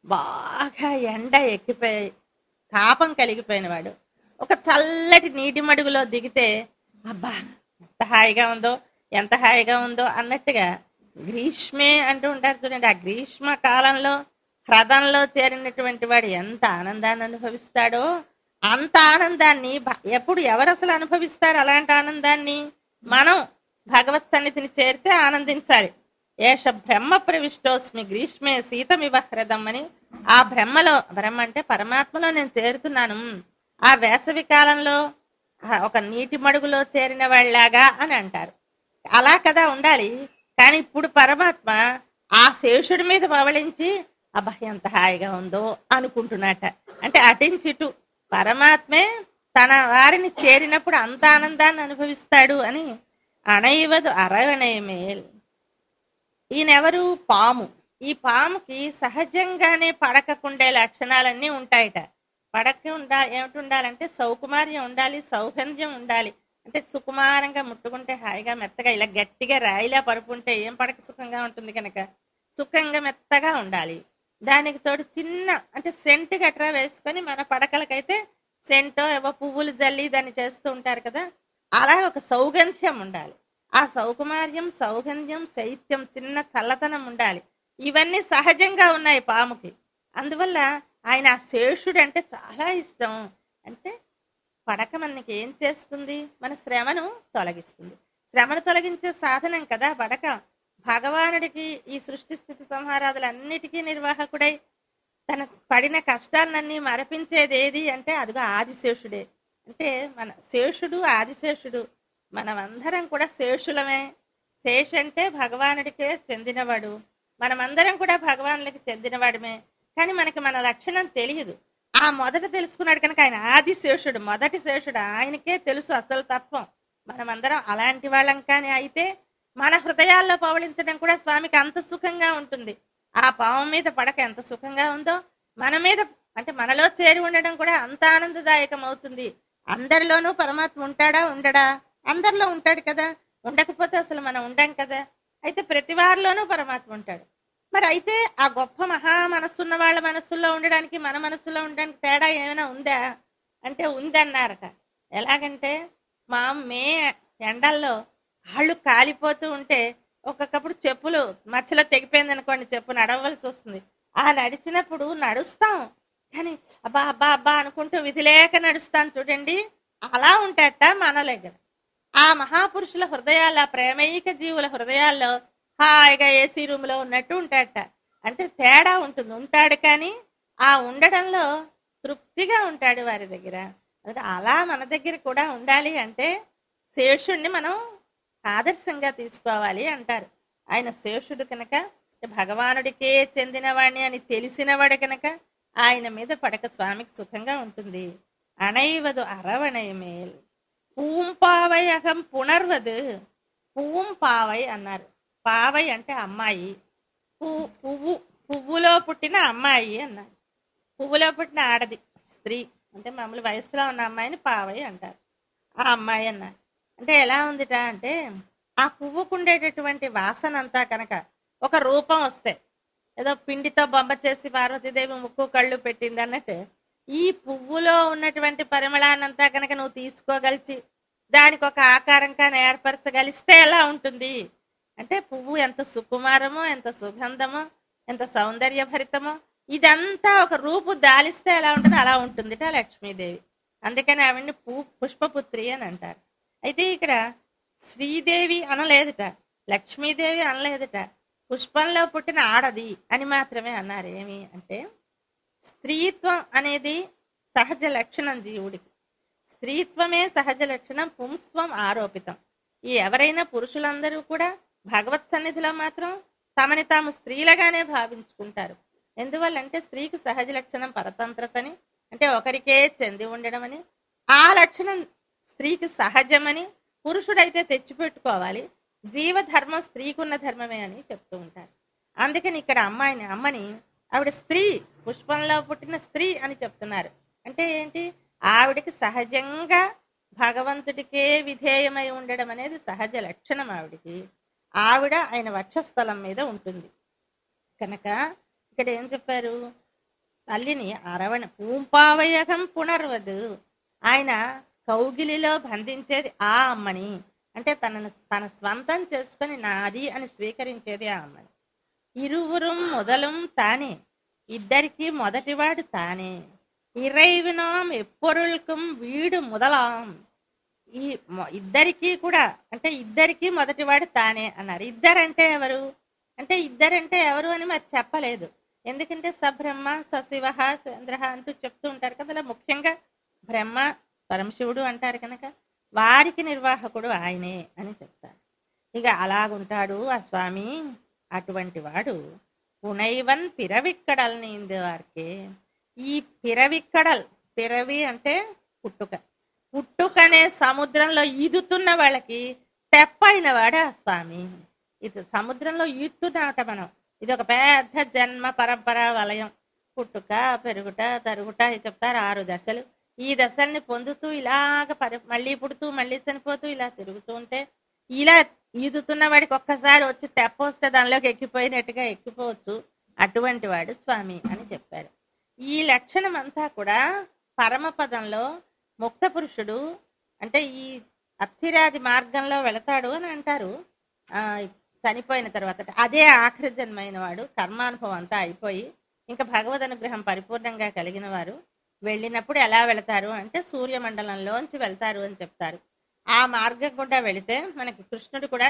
బాగా ఎండ ఎక్కిపోయి తాపం కలిగిపోయిన వాడు ఒక చల్లటి నీటి మడుగులో దిగితే అబ్బా ఎంత హాయిగా ఉందో ఎంత హాయిగా ఉందో అన్నట్టుగా గ్రీష్మే అంటూ ఉంటారు చూడండి ఆ గ్రీష్మ కాలంలో హ్రదంలో చేరినటువంటి వాడు ఎంత ఆనందాన్ని అనుభవిస్తాడో అంత ఆనందాన్ని భ- ఎప్పుడు ఎవరు అసలు అనుభవిస్తారు అలాంటి ఆనందాన్ని మనం భగవత్ సన్నిధిని చేరితే ఆనందించాలి ఏష బ్రహ్మ ప్రవిష్టోస్మి గ్రీష్మే శీతమివ హ్రదం అని ఆ బ్రహ్మలో బ్రహ్మ అంటే పరమాత్మలో నేను చేరుతున్నాను ఆ వేసవి కాలంలో ఆ ఒక నీటి మడుగులో చేరిన వాళ్ళలాగా అని అంటారు అలా కదా ఉండాలి కానీ ఇప్పుడు పరమాత్మ ఆ శేషుడి మీద పవళించి అబ్బా ఎంత హాయిగా ఉందో అనుకుంటున్నట అంటే అటించి ఇటు పరమాత్మే తన వారిని చేరినప్పుడు అంత ఆనందాన్ని అనుభవిస్తాడు అని అణైవదు అరవణయమేల్ ఈయనెవరు పాము ఈ పాముకి సహజంగానే పడకకుండే లక్షణాలన్నీ ఉంటాయట పడక ఉండాలి ఏమిటి ఉండాలంటే సౌకుమార్యం ఉండాలి సౌగంధ్యం ఉండాలి అంటే సుకుమారంగా ముట్టుకుంటే హాయిగా మెత్తగా ఇలా గట్టిగా రాయిలా పరుపుంటే ఏం పడక సుఖంగా ఉంటుంది కనుక సుఖంగా మెత్తగా ఉండాలి దానికి తోడు చిన్న అంటే సెంట్ గట్రా వేసుకొని మన పడకలకైతే సెంటో ఏవో పువ్వులు జల్లి దాన్ని చేస్తూ ఉంటారు కదా అలా ఒక సౌగంధ్యం ఉండాలి ఆ సౌకుమార్యం సౌగంధ్యం శైత్యం చిన్న చల్లతనం ఉండాలి ఇవన్నీ సహజంగా ఉన్నాయి పాముకి అందువల్ల ఆయన ఆ శేషుడు అంటే చాలా ఇష్టం అంటే పడక మనకి ఏం చేస్తుంది మన శ్రమను తొలగిస్తుంది శ్రమను తొలగించే సాధనం కదా పడక భగవానుడికి ఈ సృష్టి స్థితి సంహారాదులన్నిటికీ నిర్వాహకుడై తన పడిన కష్టాలన్నీ మరపించేది ఏది అంటే అదిగో ఆదిశేషుడే అంటే మన శేషుడు ఆదిశేషుడు మనమందరం కూడా శేషులమే శేష్ అంటే భగవానుడికే చెందినవాడు మనమందరం కూడా భగవానుడికి చెందినవాడమే కానీ మనకి మన లక్షణం తెలియదు ఆ మొదట తెలుసుకున్నాడు కనుక ఆయన ఆది శేషుడు మొదటి శేషుడు ఆయనకే తెలుసు అసలు తత్వం మనమందరం అలాంటి వాళ్ళం కానీ అయితే మన హృదయాల్లో పవళించడం కూడా స్వామికి అంత సుఖంగా ఉంటుంది ఆ పావం మీద పడక ఎంత సుఖంగా ఉందో మన మీద అంటే మనలో చేరి ఉండడం కూడా అంత ఆనందదాయకం అవుతుంది అందరిలోనూ పరమాత్మ ఉంటాడా ఉండడా అందరిలో ఉంటాడు కదా ఉండకపోతే అసలు మనం ఉండం కదా అయితే ప్రతి వారిలోనూ పరమాత్మ ఉంటాడు మరి అయితే ఆ గొప్ప మహా మనస్సున్న వాళ్ళ మనస్సుల్లో ఉండడానికి మన మనస్సులో ఉండడానికి తేడా ఏమైనా ఉందా అంటే ఉందన్నారట ఎలాగంటే మా మే ఎండల్లో కాళ్ళు కాలిపోతూ ఉంటే ఒక్కొక్కప్పుడు చెప్పులు మధ్యలో తెగిపోయింది అనుకోండి చెప్పు నడవలసి వస్తుంది ఆ నడిచినప్పుడు నడుస్తాం కానీ అబ్బా అబ్బా అబ్బా అనుకుంటూ విధి లేక నడుస్తాను చూడండి అలా ఉంటాట మన దగ్గర ఆ మహాపురుషుల హృదయాల ప్రేమైక జీవుల హృదయాల్లో హాయిగా ఏసీ రూమ్ లో ఉన్నట్టు ఉంటాడట అంటే తేడా ఉంటుంది ఉంటాడు కానీ ఆ ఉండడంలో తృప్తిగా ఉంటాడు వారి దగ్గర అంటే అలా మన దగ్గర కూడా ఉండాలి అంటే శేషుణ్ణి మనం ఆదర్శంగా తీసుకోవాలి అంటారు ఆయన శేషుడు కనుక భగవానుడికే చెందినవాణ్ణి అని తెలిసినవాడు కనుక ఆయన మీద పడక స్వామికి సుఖంగా ఉంటుంది అణైవదు అరవణయమేల్ పూంపావై అహం పునర్వదు పూం పావై అన్నారు పావై అంటే అమ్మాయి పువ్వు పువ్వు పువ్వులో పుట్టిన అమ్మాయి అన్నారు పువ్వులో పుట్టిన ఆడది స్త్రీ అంటే మామూలు వయసులో ఉన్న అమ్మాయిని పావై అంటారు ఆ అమ్మాయి అన్నారు అంటే ఎలా ఉందిట అంటే ఆ పువ్వుకు ఉండేటటువంటి వాసన అంతా కనుక ఒక రూపం వస్తే ఏదో పిండితో బొమ్మ చేసి పార్వతీదేవి ముక్కు కళ్ళు పెట్టింది అన్నట్టు ఈ పువ్వులో ఉన్నటువంటి పరిమళాన్నంతా కనుక నువ్వు తీసుకోగలిచి దానికి ఒక ఆకారం కానీ ఏర్పరచగలిస్తే ఎలా ఉంటుంది అంటే పువ్వు ఎంత సుకుమారమో ఎంత సుగంధమో ఎంత సౌందర్యభరితమో ఇదంతా ఒక రూపు దాలిస్తే ఎలా ఉంటుంది అలా ఉంటుందిట లక్ష్మీదేవి అందుకని ఆవిడ్ని పు పుష్పపుత్రి అని అంటారు అయితే ఇక్కడ శ్రీదేవి అనలేదుట లక్ష్మీదేవి అనలేదుట పుష్పంలో పుట్టిన ఆడది అని మాత్రమే అన్నారు ఏమి అంటే స్త్రీత్వం అనేది సహజ లక్షణం జీవుడికి స్త్రీత్వమే సహజ లక్షణం పుంస్త్వం ఆరోపితం ఈ ఎవరైనా పురుషులందరూ కూడా భగవత్ సన్నిధిలో మాత్రం తమని తాము స్త్రీలుగానే భావించుకుంటారు ఎందువల్లంటే స్త్రీకి సహజ లక్షణం పరతంత్రతని అంటే ఒకరికే చెంది ఉండడమని ఆ లక్షణం స్త్రీకి సహజమని పురుషుడైతే తెచ్చిపెట్టుకోవాలి జీవధర్మం స్త్రీకున్న ధర్మమే అని చెప్తూ ఉంటారు అందుకని ఇక్కడ అమ్మాయిని అమ్మని ఆవిడ స్త్రీ పుష్పంలో పుట్టిన స్త్రీ అని చెప్తున్నారు అంటే ఏంటి ఆవిడకి సహజంగా భగవంతుడికే విధేయమై ఉండడం అనేది సహజ లక్షణం ఆవిడికి ఆవిడ ఆయన వక్షస్థలం మీద ఉంటుంది కనుక ఇక్కడ ఏం చెప్పారు తల్లిని అరవణ పూంపావయకం పునర్వదు ఆయన కౌగిలిలో బంధించేది ఆ అమ్మని అంటే తనను తన స్వంతం చేసుకొని నాది అని స్వీకరించేది ఆ అమ్మని ఇరువురం మొదలం తానే ఇద్దరికి మొదటివాడు తానే ఇరైవినాం ఎప్పొరుల్కం వీడు మొదలాం ఈ మొ- ఇద్దరికీ కూడా అంటే ఇద్దరికి మొదటివాడు తానే అన్నారు ఇద్దరంటే ఎవరు అంటే ఇద్దరంటే ఎవరు అని మరి చెప్పలేదు ఎందుకంటే సబ్రహ్మ సశివ చంద్ర అంటూ చెప్తూ ఉంటారు కదా అలా ముఖ్యంగా బ్రహ్మ పరమశివుడు అంటారు కనుక వారికి నిర్వాహకుడు ఆయనే అని చెప్తారు ఇక అలాగుంటాడు ఆ స్వామి అటువంటి వాడు పునైవన్ పిరవిక్కడల్ నీంది వారికి ఈ పిరవిక్కడల్ పిరవి అంటే పుట్టుక పుట్టుకనే సముద్రంలో ఈదుతున్న వాళ్ళకి తెప్పైన వాడే ఆ స్వామి ఇది సముద్రంలో ఈదుతున్నామట మనం ఇది ఒక పెద్ద జన్మ పరంపర వలయం పుట్టుక పెరుగుట తరుగుట ఇది చెప్తారు ఆరు దశలు ఈ దశల్ని పొందుతూ ఇలాగ పరి మళ్ళీ పుడుతూ మళ్ళీ చనిపోతూ ఇలా తిరుగుతూ ఉంటే ఇలా ఈదుతున్న వాడికి ఒక్కసారి వచ్చి తెప్ప వస్తే దానిలోకి ఎక్కిపోయినట్టుగా ఎక్కిపోవచ్చు అటువంటి వాడు స్వామి అని చెప్పారు ఈ లక్షణం అంతా కూడా పరమపదంలో ముక్త పురుషుడు అంటే ఈ అచ్చిరాది మార్గంలో వెళతాడు అని అంటారు ఆ చనిపోయిన తర్వాత అదే ఆఖరి జన్మైన వాడు కర్మానుభవం అంతా అయిపోయి ఇంకా భగవద్ అనుగ్రహం పరిపూర్ణంగా కలిగిన వారు వెళ్ళినప్పుడు ఎలా వెళతారు అంటే సూర్యమండలంలోంచి వెళ్తారు అని చెప్తారు ఆ మార్గం గుండా వెళితే మనకి కృష్ణుడు కూడా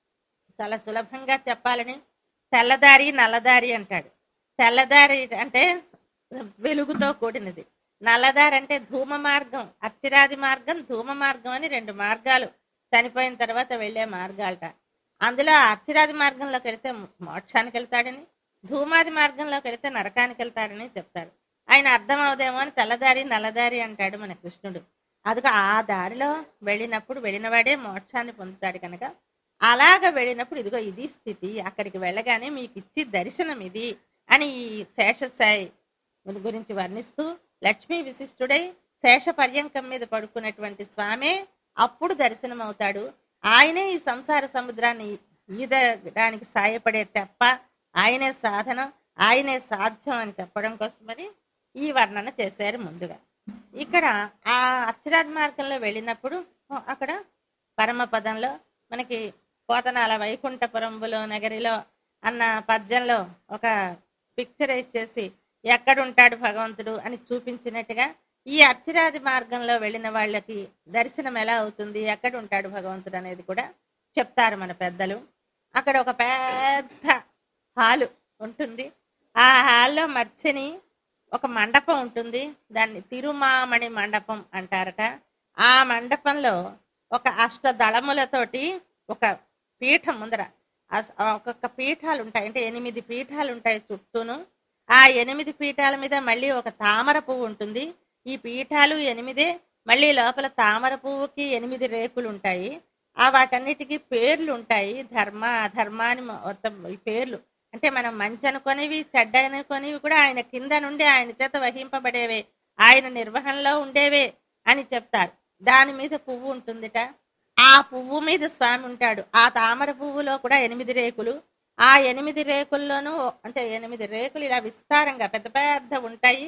చాలా సులభంగా చెప్పాలని తెల్లదారి నల్లదారి అంటాడు తెల్లదారి అంటే వెలుగుతో కూడినది నల్లదారి అంటే ధూమ మార్గం అచ్చిరాది మార్గం ధూమ మార్గం అని రెండు మార్గాలు చనిపోయిన తర్వాత వెళ్ళే మార్గాలట అందులో అచ్చిరాది మార్గంలోకి వెళితే మోక్షానికి వెళ్తాడని ధూమాది మార్గంలోకి వెళితే నరకానికి వెళ్తాడని చెప్తారు ఆయన అర్థం అవదేమో అని తెల్లదారి నల్లదారి అంటాడు మన కృష్ణుడు అదిగో ఆ దారిలో వెళ్ళినప్పుడు వెళ్ళినవాడే మోక్షాన్ని పొందుతాడు కనుక అలాగ వెళ్ళినప్పుడు ఇదిగో ఇది స్థితి అక్కడికి వెళ్ళగానే మీకు ఇచ్చి దర్శనం ఇది అని ఈ శేషసాయి గురించి వర్ణిస్తూ లక్ష్మీ విశిష్టుడై శేష పర్యంకం మీద పడుకున్నటువంటి స్వామే అప్పుడు దర్శనం అవుతాడు ఆయనే ఈ సంసార సముద్రాన్ని ఈదడానికి సాయపడే తెప్ప ఆయనే సాధన ఆయనే సాధ్యం అని చెప్పడం కోసమని ఈ వర్ణన చేశారు ముందుగా ఇక్కడ ఆ అక్షరాది మార్గంలో వెళ్ళినప్పుడు అక్కడ పరమపదంలో మనకి పోతనాల వైకుంఠపురంబులో నగరిలో అన్న పద్యంలో ఒక పిక్చర్ ఇచ్చేసి ఎక్కడుంటాడు భగవంతుడు అని చూపించినట్టుగా ఈ అర్చిరాది మార్గంలో వెళ్ళిన వాళ్ళకి దర్శనం ఎలా అవుతుంది ఎక్కడ ఉంటాడు భగవంతుడు అనేది కూడా చెప్తారు మన పెద్దలు అక్కడ ఒక పెద్ద హాలు ఉంటుంది ఆ హాల్లో మధ్యని ఒక మండపం ఉంటుంది దాన్ని తిరుమామణి మండపం అంటారట ఆ మండపంలో ఒక అష్ట దళములతోటి ఒక పీఠం ముందర అస్- ఒక్కొక్క పీఠాలు ఉంటాయి అంటే ఎనిమిది పీఠాలు ఉంటాయి చుట్టూను ఆ ఎనిమిది పీఠాల మీద మళ్ళీ ఒక తామర పువ్వు ఉంటుంది ఈ పీఠాలు ఎనిమిదే మళ్ళీ లోపల తామర పువ్వుకి ఎనిమిది రేకులు ఉంటాయి ఆ వాటన్నిటికీ పేర్లు ఉంటాయి ధర్మ అధర్మ అని మొత్తం ఈ పేర్లు అంటే మనం మంచి అనుకునేవి చెడ్డ అనుకునేవి కూడా ఆయన కింద నుండి ఆయన చేత వహింపబడేవే ఆయన నిర్వహణలో ఉండేవే అని చెప్తారు దాని మీద పువ్వు ఉంటుందిట ఆ పువ్వు మీద స్వామి ఉంటాడు ఆ తామర పువ్వులో కూడా ఎనిమిది రేకులు ఆ ఎనిమిది రేకుల్లోనూ అంటే ఎనిమిది రేకులు ఇలా విస్తారంగా పెద్ద పెద్ద ఉంటాయి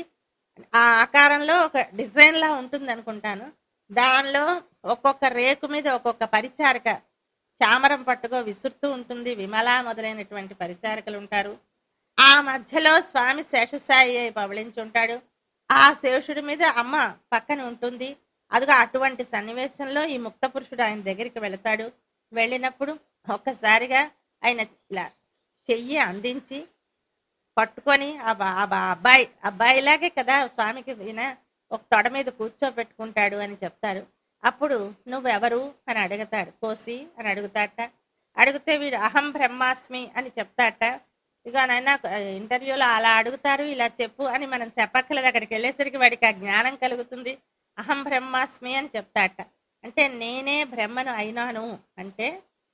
ఆ ఆకారంలో ఒక డిజైన్ లా ఉంటుంది అనుకుంటాను దానిలో ఒక్కొక్క రేకు మీద ఒక్కొక్క పరిచారక చామరం పట్టుకో విసురుతూ ఉంటుంది విమల మొదలైనటువంటి పరిచారకులు ఉంటారు ఆ మధ్యలో స్వామి శేషసాయి అయి పవళించి ఉంటాడు ఆ శేషుడి మీద అమ్మ పక్కన ఉంటుంది అదిగో అటువంటి సన్నివేశంలో ఈ ముక్త పురుషుడు ఆయన దగ్గరికి వెళతాడు వెళ్ళినప్పుడు ఒక్కసారిగా ఆయన ఇలా చెయ్యి అందించి పట్టుకొని ఆ బా- ఆ బా- అబ్బాయి అబ్బాయిలాగే కదా స్వామికి ఈయన ఒక తొడ మీద కూర్చోబెట్టుకుంటాడు అని చెప్తారు అప్పుడు నువ్వెవరు అని అడుగుతాడు కోసి అని అడుగుతాట అడిగితే వీడు అహం బ్రహ్మాస్మి అని చెప్తాట ఇక నాయన ఇంటర్వ్యూలో అలా అడుగుతారు ఇలా చెప్పు అని మనం చెప్పక్కలేదు అక్కడికి వెళ్ళేసరికి వాడికి ఆ జ్ఞానం కలుగుతుంది అహం బ్రహ్మాస్మి అని చెప్తాట అంటే నేనే బ్రహ్మను అయినాను అంటే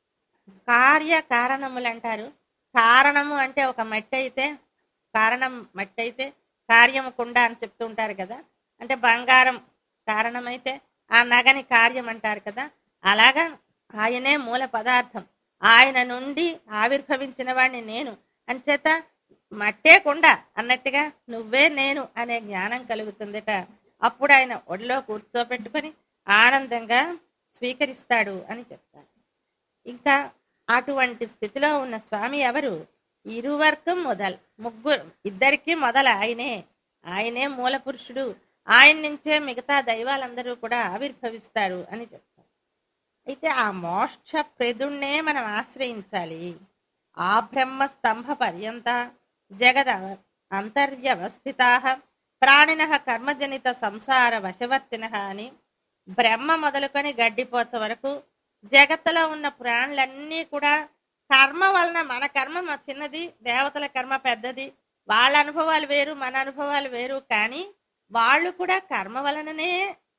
కార్య కారణములు అంటారు కారణము అంటే ఒక మట్టి అయితే కారణం మట్టి అయితే కార్యము కుండ అని చెప్తూ ఉంటారు కదా అంటే బంగారం కారణమైతే ఆ నగని కార్యం అంటారు కదా అలాగా ఆయనే మూల పదార్థం ఆయన నుండి ఆవిర్భవించిన వాడిని నేను అంచేత మట్టే కుండ అన్నట్టుగా నువ్వే నేను అనే జ్ఞానం కలుగుతుందట అప్పుడు ఆయన ఒడిలో కూర్చోబెట్టుకొని ఆనందంగా స్వీకరిస్తాడు అని చెప్తారు ఇంకా అటువంటి స్థితిలో ఉన్న స్వామి ఎవరు ఇరువర్గం మొదల్ ముగ్గురు ఇద్దరికి మొదలు ఆయనే ఆయనే మూల పురుషుడు ఆయన నుంచే మిగతా దైవాలందరూ కూడా ఆవిర్భవిస్తారు అని చెప్తారు అయితే ఆ మోక్ష ప్రదుణ్ణే మనం ఆశ్రయించాలి ఆ బ్రహ్మ స్తంభ పర్యంత జగద అంతర్వ్యవస్థితా ప్రాణిన కర్మజనిత సంసార వశవర్తిన అని బ్రహ్మ మొదలుకొని గడ్డిపోచ వరకు జగత్తులో ఉన్న ప్రాణులన్నీ కూడా కర్మ వలన మన కర్మ మా చిన్నది దేవతల కర్మ పెద్దది వాళ్ళ అనుభవాలు వేరు మన అనుభవాలు వేరు కానీ వాళ్ళు కూడా కర్మ వలననే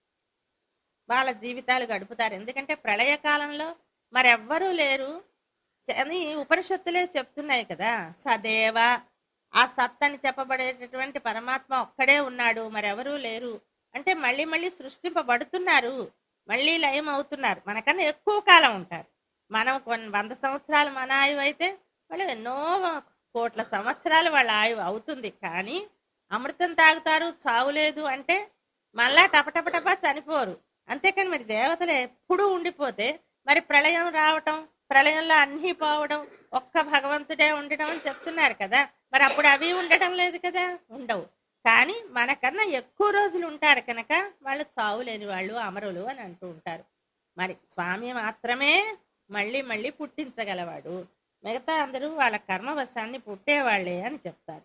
వాళ్ళ జీవితాలు గడుపుతారు ఎందుకంటే ప్రళయ కాలంలో మరెవ్వరూ లేరు అని ఉపనిషత్తులే చెప్తున్నాయి కదా సదేవ ఆ సత్ అని చెప్పబడేటటువంటి పరమాత్మ ఒక్కడే ఉన్నాడు మరెవరూ లేరు అంటే మళ్ళీ మళ్ళీ సృష్టింపబడుతున్నారు మళ్ళీ లయం అవుతున్నారు మనకన్నా ఎక్కువ కాలం ఉంటారు మనం కొన్ని వంద సంవత్సరాలు మన ఆయువు అయితే వాళ్ళు ఎన్నో కోట్ల సంవత్సరాలు వాళ్ళ ఆయువు అవుతుంది కానీ అమృతం తాగుతారు చావు లేదు అంటే మళ్ళా టపటపటపా చనిపోరు అంతేకాని మరి దేవతలు ఎప్పుడూ ఉండిపోతే మరి ప్రళయం రావటం ప్రళయంలో అన్నీ పోవడం ఒక్క భగవంతుడే ఉండడం అని చెప్తున్నారు కదా మరి అప్పుడు అవి ఉండటం లేదు కదా ఉండవు కానీ మనకన్నా ఎక్కువ రోజులు ఉంటారు కనుక వాళ్ళు చావు లేని వాళ్ళు అమరులు అని అంటూ ఉంటారు మరి స్వామి మాత్రమే మళ్ళీ మళ్ళీ పుట్టించగలవాడు మిగతా అందరూ వాళ్ళ కర్మవశాన్ని పుట్టేవాళ్లే అని చెప్తారు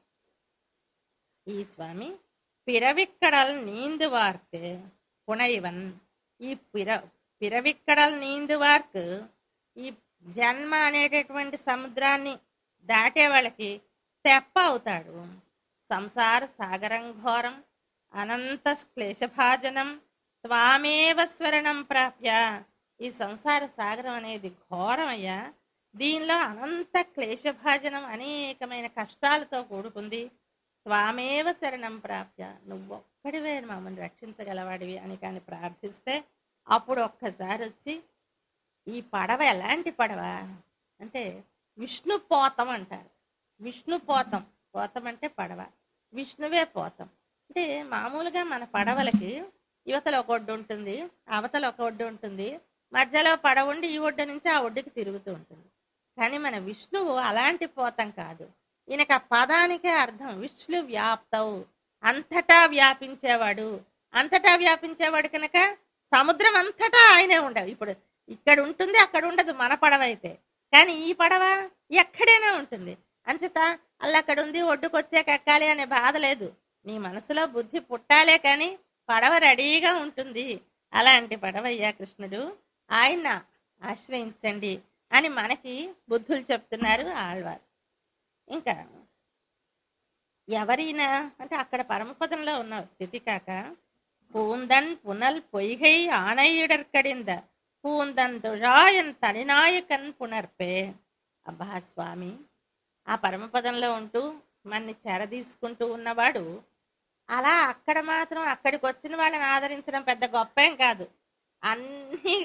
ఈ స్వామి పిరవిక్కడల్ నీందువార్కు పునైవన్ ఈ పిర పిరవిక్కడల్ నీందువార్కు ఈ జన్మ అనేటటువంటి సముద్రాన్ని దాటే వాళ్ళకి తెప్ప అవుతాడు సంసార సాగరం ఘోరం అనంత క్లేశభాజనం త్వామేవ స్వరణం ప్రాప్య ఈ సంసార సాగరం అనేది ఘోరమయ్యా దీనిలో అనంత క్లేశభాజనం అనేకమైన కష్టాలతో కూడుకుంది త్వామేవ శరణం ప్రాప్య నువ్వు ఒక్కడివే మమ్మల్ని రక్షించగలవాడివి అని కానీ ప్రార్థిస్తే అప్పుడు ఒక్కసారి వచ్చి ఈ పడవ ఎలాంటి పడవ అంటే విష్ణు పోతం అంటారు విష్ణు పోతం పోతం అంటే పడవ విష్ణువే పోతం అంటే మామూలుగా మన పడవలకి యువతల ఒక ఒడ్డు ఉంటుంది అవతల ఒక ఒడ్డు ఉంటుంది మధ్యలో పడవ ఉండి ఈ ఒడ్డు నుంచి ఆ ఒడ్డుకి తిరుగుతూ ఉంటుంది కానీ మన విష్ణువు అలాంటి పోతం కాదు ఈయనకు ఆ పదానికే అర్థం విష్ణు వ్యాప్తవు అంతటా వ్యాపించేవాడు అంతటా వ్యాపించేవాడు కనుక సముద్రం అంతటా ఆయనే ఉండవు ఇప్పుడు ఇక్కడ ఉంటుంది అక్కడ ఉండదు మన పడవ అయితే కానీ ఈ పడవ ఎక్కడైనా ఉంటుంది అంచేత అల్ల అక్కడ ఉంది ఒడ్డుకొచ్చాక ఎక్కాలి అనే బాధ లేదు నీ మనసులో బుద్ధి పుట్టాలే కానీ పడవ రెడీగా ఉంటుంది అలాంటి పడవయ్యా కృష్ణుడు ఆయన ఆశ్రయించండి అని మనకి బుద్ధులు చెప్తున్నారు ఆళ్వారు ఇంకా ఎవరైనా అంటే అక్కడ పరమపదంలో ఉన్న స్థితి కాక పూందన్ పునల్ పొయ్గై ఆనయ్యుడర్కడింద పూందన్ దుழாயன் తనినాయకన్ పునర్పే అబ్బా స్వామి ఆ పరమపదంలో ఉంటూ మన్ని చెరదీసుకుంటూ ఉన్నవాడు అలా అక్కడ మాత్రం అక్కడికి వచ్చిన వాళ్ళని ఆదరించడం పెద్ద గొప్ప ఏం కాదు అన్నీ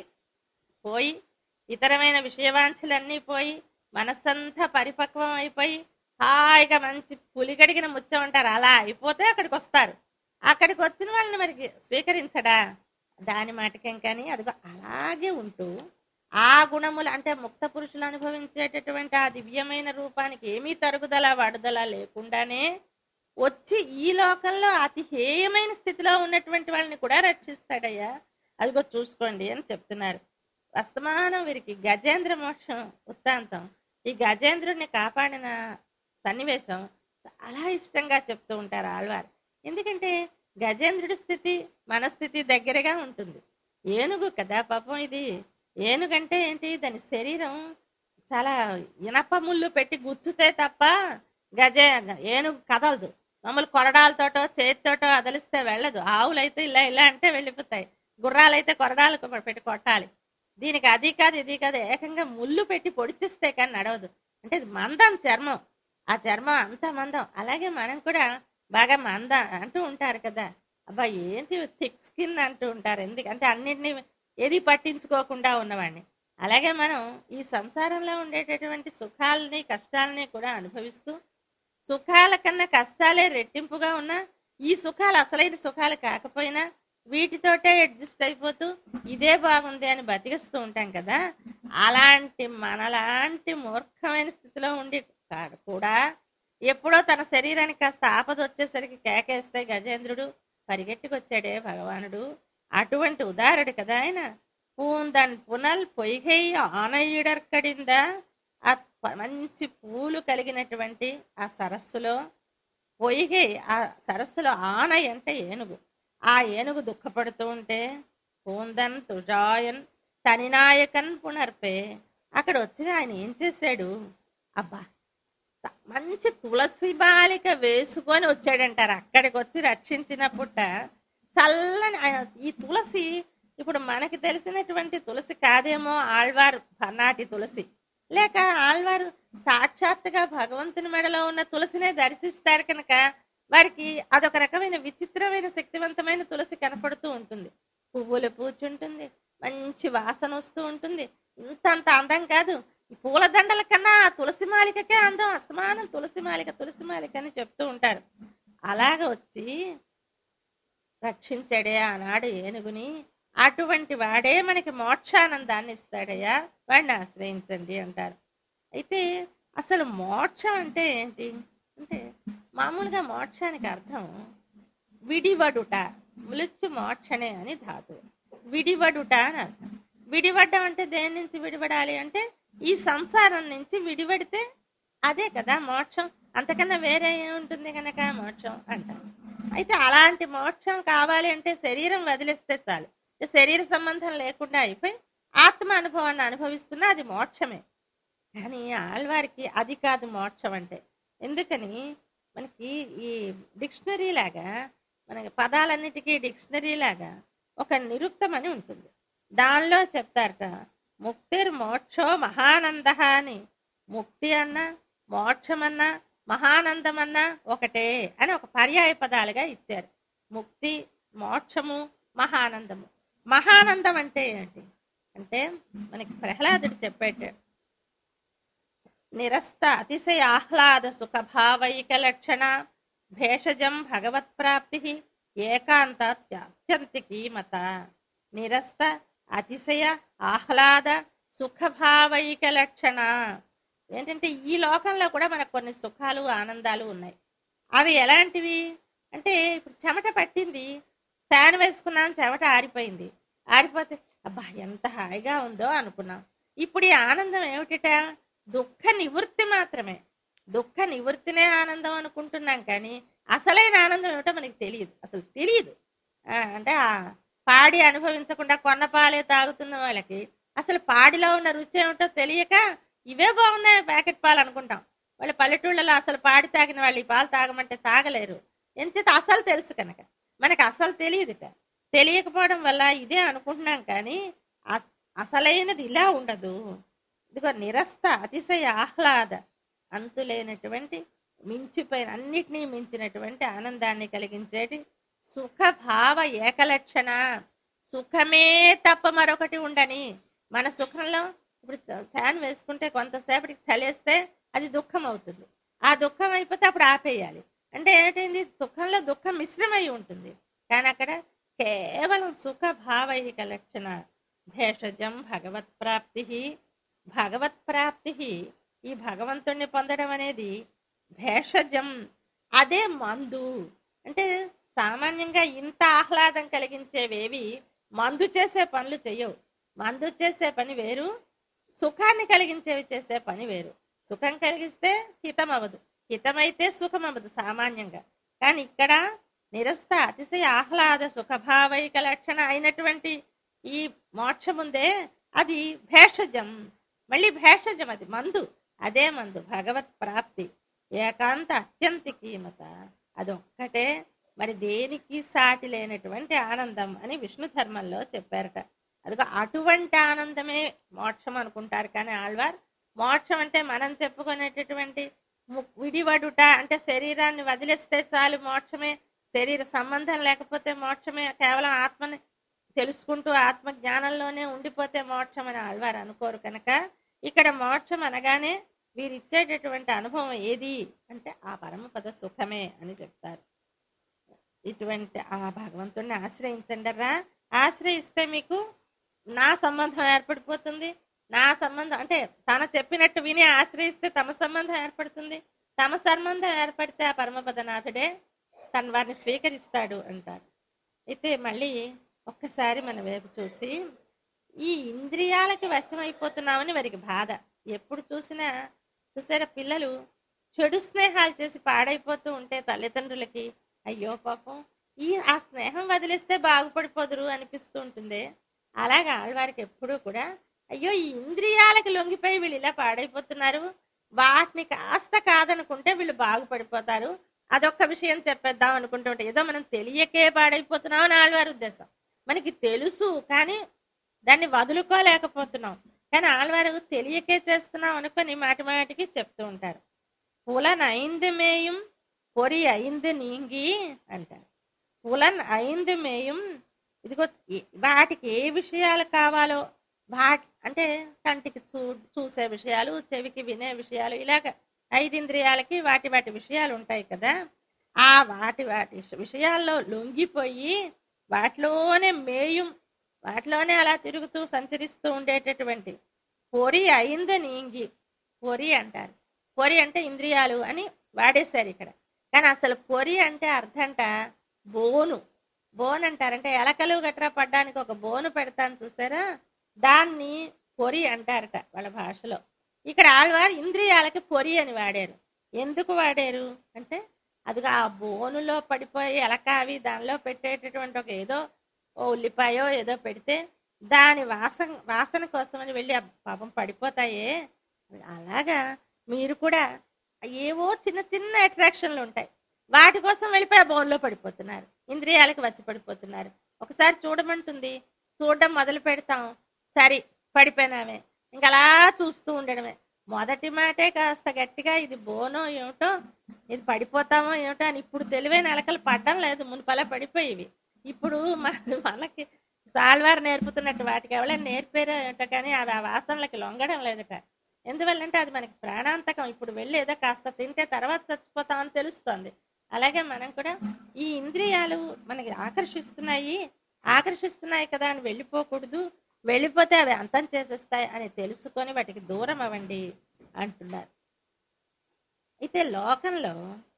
పోయి ఇతరమైన విషయవాంఛలన్నీ పోయి మనస్సంతా పరిపక్వం అయిపోయి హాయిగా మంచి పులిగడిగిన ముచ్చం అంటారు అలా అయిపోతే అక్కడికి వస్తారు అక్కడికి వచ్చిన వాళ్ళని మరి స్వీకరించడా దాని మాటకేం కానీ అదిగో అలాగే ఉంటూ ఆ గుణములు అంటే ముక్త పురుషులు అనుభవించేటటువంటి ఆ దివ్యమైన రూపానికి ఏమీ తరుగుదల వడుదల లేకుండానే వచ్చి ఈ లోకంలో అతి హేయమైన స్థితిలో ఉన్నటువంటి వాళ్ళని కూడా రక్షిస్తాడయ్యా అదిగో చూసుకోండి అని చెప్తున్నారు అస్తమానం వీరికి గజేంద్ర మోక్షం వృత్తాంతం ఈ గజేంద్రుడిని కాపాడిన సన్నివేశం చాలా ఇష్టంగా చెప్తూ ఉంటారు ఆళ్వారు ఎందుకంటే గజేంద్రుడి స్థితి మన స్థితి దగ్గరగా ఉంటుంది ఏనుగు కదా పాపం ఇది ఏనుగంటే ఏంటి దాని శరీరం చాలా ఇనప ముళ్ళు పెట్టి గుచ్చుతే తప్ప గజే ఏనుగు కదలదు మామూలు కొరడాలతోటో చేతితోటో అదలిస్తే వెళ్ళదు ఆవులైతే ఇలా ఇలా అంటే వెళ్ళిపోతాయి గుర్రాలైతే కొరడాలు పెట్టి కొట్టాలి దీనికి అది కాదు ఇది కాదు ఏకంగా ముళ్ళు పెట్టి పొడిచిస్తే కానీ నడవదు అంటే ఇది మందం చర్మం ఆ చర్మం అంత మందం అలాగే మనం కూడా బాగా మంద అంటూ ఉంటారు కదా అబ్బా ఏంటి థిక్ స్కిన్ అంటూ ఉంటారు ఎందుకంటే అన్నిటినీ ఏది పట్టించుకోకుండా ఉన్నవాడిని అలాగే మనం ఈ సంసారంలో ఉండేటటువంటి సుఖాలని కష్టాలని కూడా అనుభవిస్తూ సుఖాల కన్నా కష్టాలే రెట్టింపుగా ఉన్నా ఈ సుఖాలు అసలైన సుఖాలు కాకపోయినా వీటితోటే అడ్జస్ట్ అయిపోతూ ఇదే బాగుంది అని బతికిస్తూ ఉంటాం కదా అలాంటి మనలాంటి మూర్ఖమైన స్థితిలో ఉండి కా- కూడా ఎప్పుడో తన శరీరానికి కాస్త ఆపద వచ్చేసరికి కేకేస్తే గజేంద్రుడు పరిగెట్టుకొచ్చాడే భగవానుడు అటువంటి ఉదారుడు కదా ఆయన పూందన్ పునల్ పొయ్గై ఆనయుడర్కడిందా ఆ ప- మంచి పూలు కలిగినటువంటి ఆ సరస్సులో పొయ్గై ఆ సరస్సులో ఆనై అంటే ఏనుగు ఆ ఏనుగు దుఃఖపడుతూ ఉంటే పూందన్ తుజాయన్ తనినాయకన్ పునర్పే అక్కడ వచ్చి ఆయన ఏం చేశాడు అబ్బా త- మంచి తులసి బాలిక వేసుకొని వచ్చాడంటారు అక్కడికి వచ్చి రక్షించినప్పుట చల్లని ఆయన ఈ తులసి ఇప్పుడు మనకి తెలిసినటువంటి తులసి కాదేమో ఆళ్వారు పన్నాటి తులసి లేక ఆళ్వారు సాక్షాత్తుగా భగవంతుని మెడలో ఉన్న తులసినే దర్శిస్తారు కనుక వారికి అదొక రకమైన విచిత్రమైన శక్తివంతమైన తులసి కనపడుతూ ఉంటుంది పువ్వులు పూచుంటుంది మంచి వాసన వస్తూ ఉంటుంది ఇంత అంత అందం కాదు ఈ పూల దండల కన్నా ఆ తులసి మాలికకే అందం అస్తమానం తులసి మాలిక తులసి మాలిక అని చెప్తూ ఉంటారు అలాగ వచ్చి రక్షించాడే ఆనాడు ఏనుగుని అటువంటి వాడే మనకి మోక్షానందాన్ని ఇస్తాడయ్యా వాడిని ఆశ్రయించండి అంటారు అయితే అసలు మోక్షం అంటే ఏంటి అంటే మామూలుగా మోక్షానికి అర్థం విడివడుట మృత్యు మోక్షనే అని ధాతు విడివడుట అని అర్థం విడివడ్డం అంటే దేని నుంచి విడిపడాలి అంటే ఈ సంసారం నుంచి విడిపడితే అదే కదా మోక్షం అంతకన్నా వేరే ఏముంటుంది కనుక మోక్షం అంటారు అయితే అలాంటి మోక్షం కావాలి అంటే శరీరం వదిలేస్తే చాలు శరీర సంబంధం లేకుండా అయిపోయి ఆత్మ అనుభవాన్ని అనుభవిస్తున్నా అది మోక్షమే కానీ ఆళ్వారికి అది కాదు మోక్షం అంటే ఎందుకని మనకి ఈ డిక్షనరీ లాగా మనకి పదాలన్నిటికీ డిక్షనరీ లాగా ఒక నిరుక్తం అని ఉంటుంది దానిలో చెప్తారట ముక్తిర్ మోక్షో మహానంద అని ముక్తి అన్నా మోక్షమన్నా మహానందమన్నా ఒకటే అని ఒక పర్యాయ పదాలుగా ఇచ్చారు ముక్తి మోక్షము మహానందము మహానందం అంటే ఏంటి అంటే మనకి ప్రహ్లాదుడు చెప్పేటాడు నిరస్త అతిశయ ఆహ్లాద సుఖభావైక లక్షణ భేషజం భగవత్ప్రాప్తి ఏకాంత అత్యంతికి మత నిరస్త అతిశయ ఆహ్లాద సుఖభావైక లక్షణ ఏంటంటే ఈ లోకంలో కూడా మనకు కొన్ని సుఖాలు ఆనందాలు ఉన్నాయి అవి ఎలాంటివి అంటే ఇప్పుడు చెమట పట్టింది ఫ్యాన్ వేసుకున్నాం చెమట ఆరిపోయింది ఆరిపోతే అబ్బా ఎంత హాయిగా ఉందో అనుకున్నాం ఇప్పుడు ఈ ఆనందం ఏమిటిట దుఃఖ నివృత్తి మాత్రమే దుఃఖ నివృత్తినే ఆనందం అనుకుంటున్నాం కానీ అసలైన ఆనందం ఏమిటో మనకి తెలియదు అసలు తెలియదు ఆ, అంటే ఆ పాడి అనుభవించకుండా కొన్న పాలే తాగుతున్న వాళ్ళకి అసలు పాడిలో ఉన్న రుచి ఏమిటో తెలియక ఇవే బాగున్నాయి ప్యాకెట్ పాలు అనుకుంటాం వాళ్ళ పల్లెటూళ్ళలో అసలు పాడి తాగిన వాళ్ళు ఈ పాలు తాగమంటే తాగలేరు ఎంచేత అసలు తెలుసు కనుక మనకు అసలు తెలియదుట తెలియకపోవడం వల్ల ఇదే అనుకుంటున్నాం కానీ అస్- అసలైనది ఇలా ఉండదు ఇదిగో నిరస్త అతిశయ ఆహ్లాద అంతులేనటువంటి మించిపోయిన అన్నిటినీ మించినటువంటి ఆనందాన్ని కలిగించేటి సుఖభావ ఏకలక్షణ సుఖమే తప్ప మరొకటి ఉండని మన సుఖంలో ఇప్పుడు ఫ్యాన్ వేసుకుంటే కొంతసేపటికి చలేస్తే అది దుఃఖం అవుతుంది ఆ దుఃఖం అయిపోతే అప్పుడు ఆపేయాలి అంటే ఏంటైంది సుఖంలో దుఃఖం మిశ్రమై ఉంటుంది కానీ అక్కడ కేవలం సుఖ భావైక లక్షణ భేషజం భగవత్ ప్రాప్తి భగవత్ ప్రాప్తి ఈ భగవంతుణ్ణి పొందడం అనేది భేషజం అదే మందు అంటే సామాన్యంగా ఇంత ఆహ్లాదం కలిగించేవేవి మందు చేసే పనులు చెయ్యవు మందు చేసే పని వేరు సుఖాన్ని కలిగించేవి చేసే పని వేరు సుఖం కలిగిస్తే హితం అవ్వదు హితమైతే సుఖం అవ్వదు సామాన్యంగా కానీ ఇక్కడ నిరస్త అతిశయ ఆహ్లాద సుఖభావైక లక్షణ అయినటువంటి ఈ మోక్షముందే అది భేషజం మళ్ళీ భేషజం అది మందు అదే మందు భగవత్ ప్రాప్తి ఏకాంత అత్యంత కీమత అదొక్కటే మరి దేనికి సాటి లేనటువంటి ఆనందం అని విష్ణు ధర్మంలో చెప్పారట అదిగో అటువంటి ఆనందమే మోక్షం అనుకుంటారు కానీ ఆళ్వార్ మోక్షం అంటే మనం చెప్పుకునేటటువంటి ము- విడివడుట అంటే శరీరాన్ని వదిలేస్తే చాలు మోక్షమే శరీర సంబంధం లేకపోతే మోక్షమే కేవలం ఆత్మని తెలుసుకుంటూ ఆత్మ జ్ఞానంలోనే ఉండిపోతే మోక్షం అని ఆళ్వారు అనుకోరు కనుక ఇక్కడ మోక్షం అనగానే వీరిచ్చేటటువంటి అనుభవం ఏది అంటే ఆ పరమపద సుఖమే అని చెప్తారు ఇటువంటి ఆ భగవంతుడిని ఆశ్రయించండి రా ఆశ్రయిస్తే మీకు నా సంబంధం ఏర్పడిపోతుంది నా సంబంధం అంటే తన చెప్పినట్టు విని ఆశ్రయిస్తే తమ సంబంధం ఏర్పడుతుంది తమ సంబంధం ఏర్పడితే ఆ పరమపదనాథుడే తన వారిని స్వీకరిస్తాడు అంటారు అయితే మళ్ళీ ఒక్కసారి మన వైపు చూసి ఈ ఇంద్రియాలకి వశమైపోతున్నామని వారికి బాధ ఎప్పుడు చూసినా చూసారా పిల్లలు చెడు స్నేహాలు చేసి పాడైపోతూ ఉంటే తల్లిదండ్రులకి అయ్యో పాపం ఈ ఆ స్నేహం వదిలేస్తే బాగుపడిపోదురు అనిపిస్తూ ఉంటుంది అలాగే ఆడవారికి ఎప్పుడూ కూడా అయ్యో ఈ ఇంద్రియాలకి లొంగిపోయి వీళ్ళు ఇలా పాడైపోతున్నారు వాటిని కాస్త కాదనుకుంటే వీళ్ళు బాగుపడిపోతారు అదొక్క విషయం చెప్పేద్దాం అనుకుంటుంటే ఏదో మనం తెలియకే పాడైపోతున్నాం అని ఆళ్వారి ఉద్దేశం మనకి తెలుసు కానీ దాన్ని వదులుకోలేకపోతున్నాం కానీ ఆళ్వారు తెలియకే చేస్తున్నాం అనుకొని మాటి మాటికి చెప్తూ ఉంటారు పులన ఐందు మేయం పొరి అయింది నీంగి అంటారు పులన్ అయింది మేయం ఇదిగో ఈ- వాటికి ఏ విషయాలు కావాలో వాటి అంటే కంటికి చూ చూసే విషయాలు చెవికి వినే విషయాలు ఇలాగ ఐదింద్రియాలకి వాటి వాటి విషయాలు ఉంటాయి కదా ఆ వాటి వాటి విషయాల్లో లొంగిపోయి వాటిలోనే మేయం వాటిలోనే అలా తిరుగుతూ సంచరిస్తూ ఉండేటటువంటి పొరి అయింది నీంగి పొరి అంటారు పొరి అంటే ఇంద్రియాలు అని వాడేశారు ఇక్కడ కానీ అసలు పొరి అంటే అర్థంట బోను బోన్ అంటారంటే ఎలకలు గట్రా పడ్డానికి ఒక బోను పెడతాను చూసారా దాన్ని పొరి అంటారట వాళ్ళ భాషలో ఇక్కడ ఆళ్వారు ఇంద్రియాలకి పొరి అని వాడారు ఎందుకు వాడారు అంటే అదిగా ఆ బోనులో పడిపోయి ఎలక అవి దానిలో పెట్టేటటువంటి ఒక ఏదో ఓ ఉల్లిపాయో ఏదో పెడితే దాని వాసన వాసన కోసమని వెళ్ళి ఆ పాపం పడిపోతాయే అలాగా మీరు కూడా ఏవో చిన్న చిన్న అట్రాక్షన్లు ఉంటాయి వాటి కోసం వెళ్ళిపోయి ఆ బోన్లో పడిపోతున్నారు ఇంద్రియాలకు వశపడిపోతున్నారు ఒకసారి చూడమంటుంది చూడడం మొదలు పెడతాం సరి పడిపోయినామే ఇంకా అలా చూస్తూ ఉండడమే మొదటి మాటే కాస్త గట్టిగా ఇది బోనో ఏమిటో ఇది పడిపోతామో ఏమిటో అని ఇప్పుడు తెలివైన ఎలకలు పడ్డం లేదు మునుపలా పడిపోయేవి ఇప్పుడు మన- మనకి సాల్వార్ నేర్పుతున్నట్టు వాటికి ఎవరైనా నేర్పారో ఏమిటో కానీ అవి ఆ వాసనలకి లొంగడం లేదట ఎందువల్లంటే అది మనకి ప్రాణాంతకం ఇప్పుడు వెళ్ళి ఏదో కాస్త తింటే తర్వాత చచ్చిపోతామని తెలుస్తోంది అలాగే మనం కూడా ఈ ఇంద్రియాలు మనకి ఆకర్షిస్తున్నాయి ఆకర్షిస్తున్నాయి కదా అని వెళ్ళిపోకూడదు వెళ్ళిపోతే అవి అంతం చేసేస్తాయి అని తెలుసుకొని వాటికి దూరం అవ్వండి అంటున్నారు అయితే లోకంలో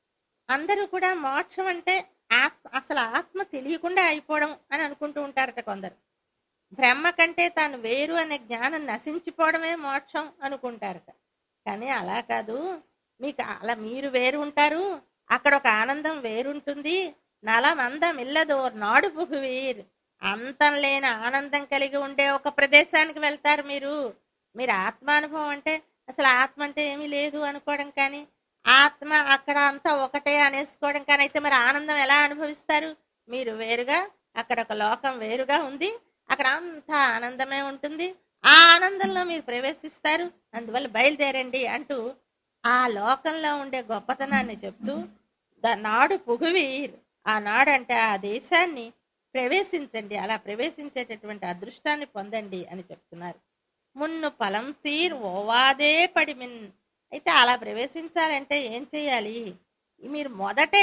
అందరూ కూడా మోక్షం అంటే ఆస్- అసలు ఆత్మ తెలియకుండా అయిపోవడం అని అనుకుంటూ ఉంటారట కొందరు బ్రహ్మ కంటే తాను వేరు అనే జ్ఞానం నశించిపోవడమే మోక్షం అనుకుంటారట కానీ అలా కాదు మీకు అలా మీరు వేరు ఉంటారు అక్కడ ఒక ఆనందం వేరుంటుంది నలమందం ఇల్లదు నాడు పుగువీర్ అంతం లేని ఆనందం కలిగి ఉండే ఒక ప్రదేశానికి వెళ్తారు మీరు మీరు ఆత్మానుభవం అంటే అసలు ఆత్మ అంటే ఏమీ లేదు అనుకోవడం కానీ ఆత్మ అక్కడ అంతా ఒకటే అనేసుకోవడం కానీ అయితే మరి ఆనందం ఎలా అనుభవిస్తారు మీరు వేరుగా అక్కడ ఒక లోకం వేరుగా ఉంది అక్కడ అంతా ఆనందమే ఉంటుంది ఆ ఆనందంలో మీరు ప్రవేశిస్తారు అందువల్ల బయలుదేరండి అంటూ ఆ లోకంలో ఉండే గొప్పతనాన్ని చెప్తూ ద నాడు పుగువీర్ ఆ నాడు అంటే ఆ దేశాన్ని ప్రవేశించండి అలా ప్రవేశించేటటువంటి అదృష్టాన్ని పొందండి అని చెప్తున్నారు మున్ను పలం సీర్ ఓవాదే పడిమిన్ అయితే అలా ప్రవేశించాలంటే ఏం చేయాలి మీరు మొదటే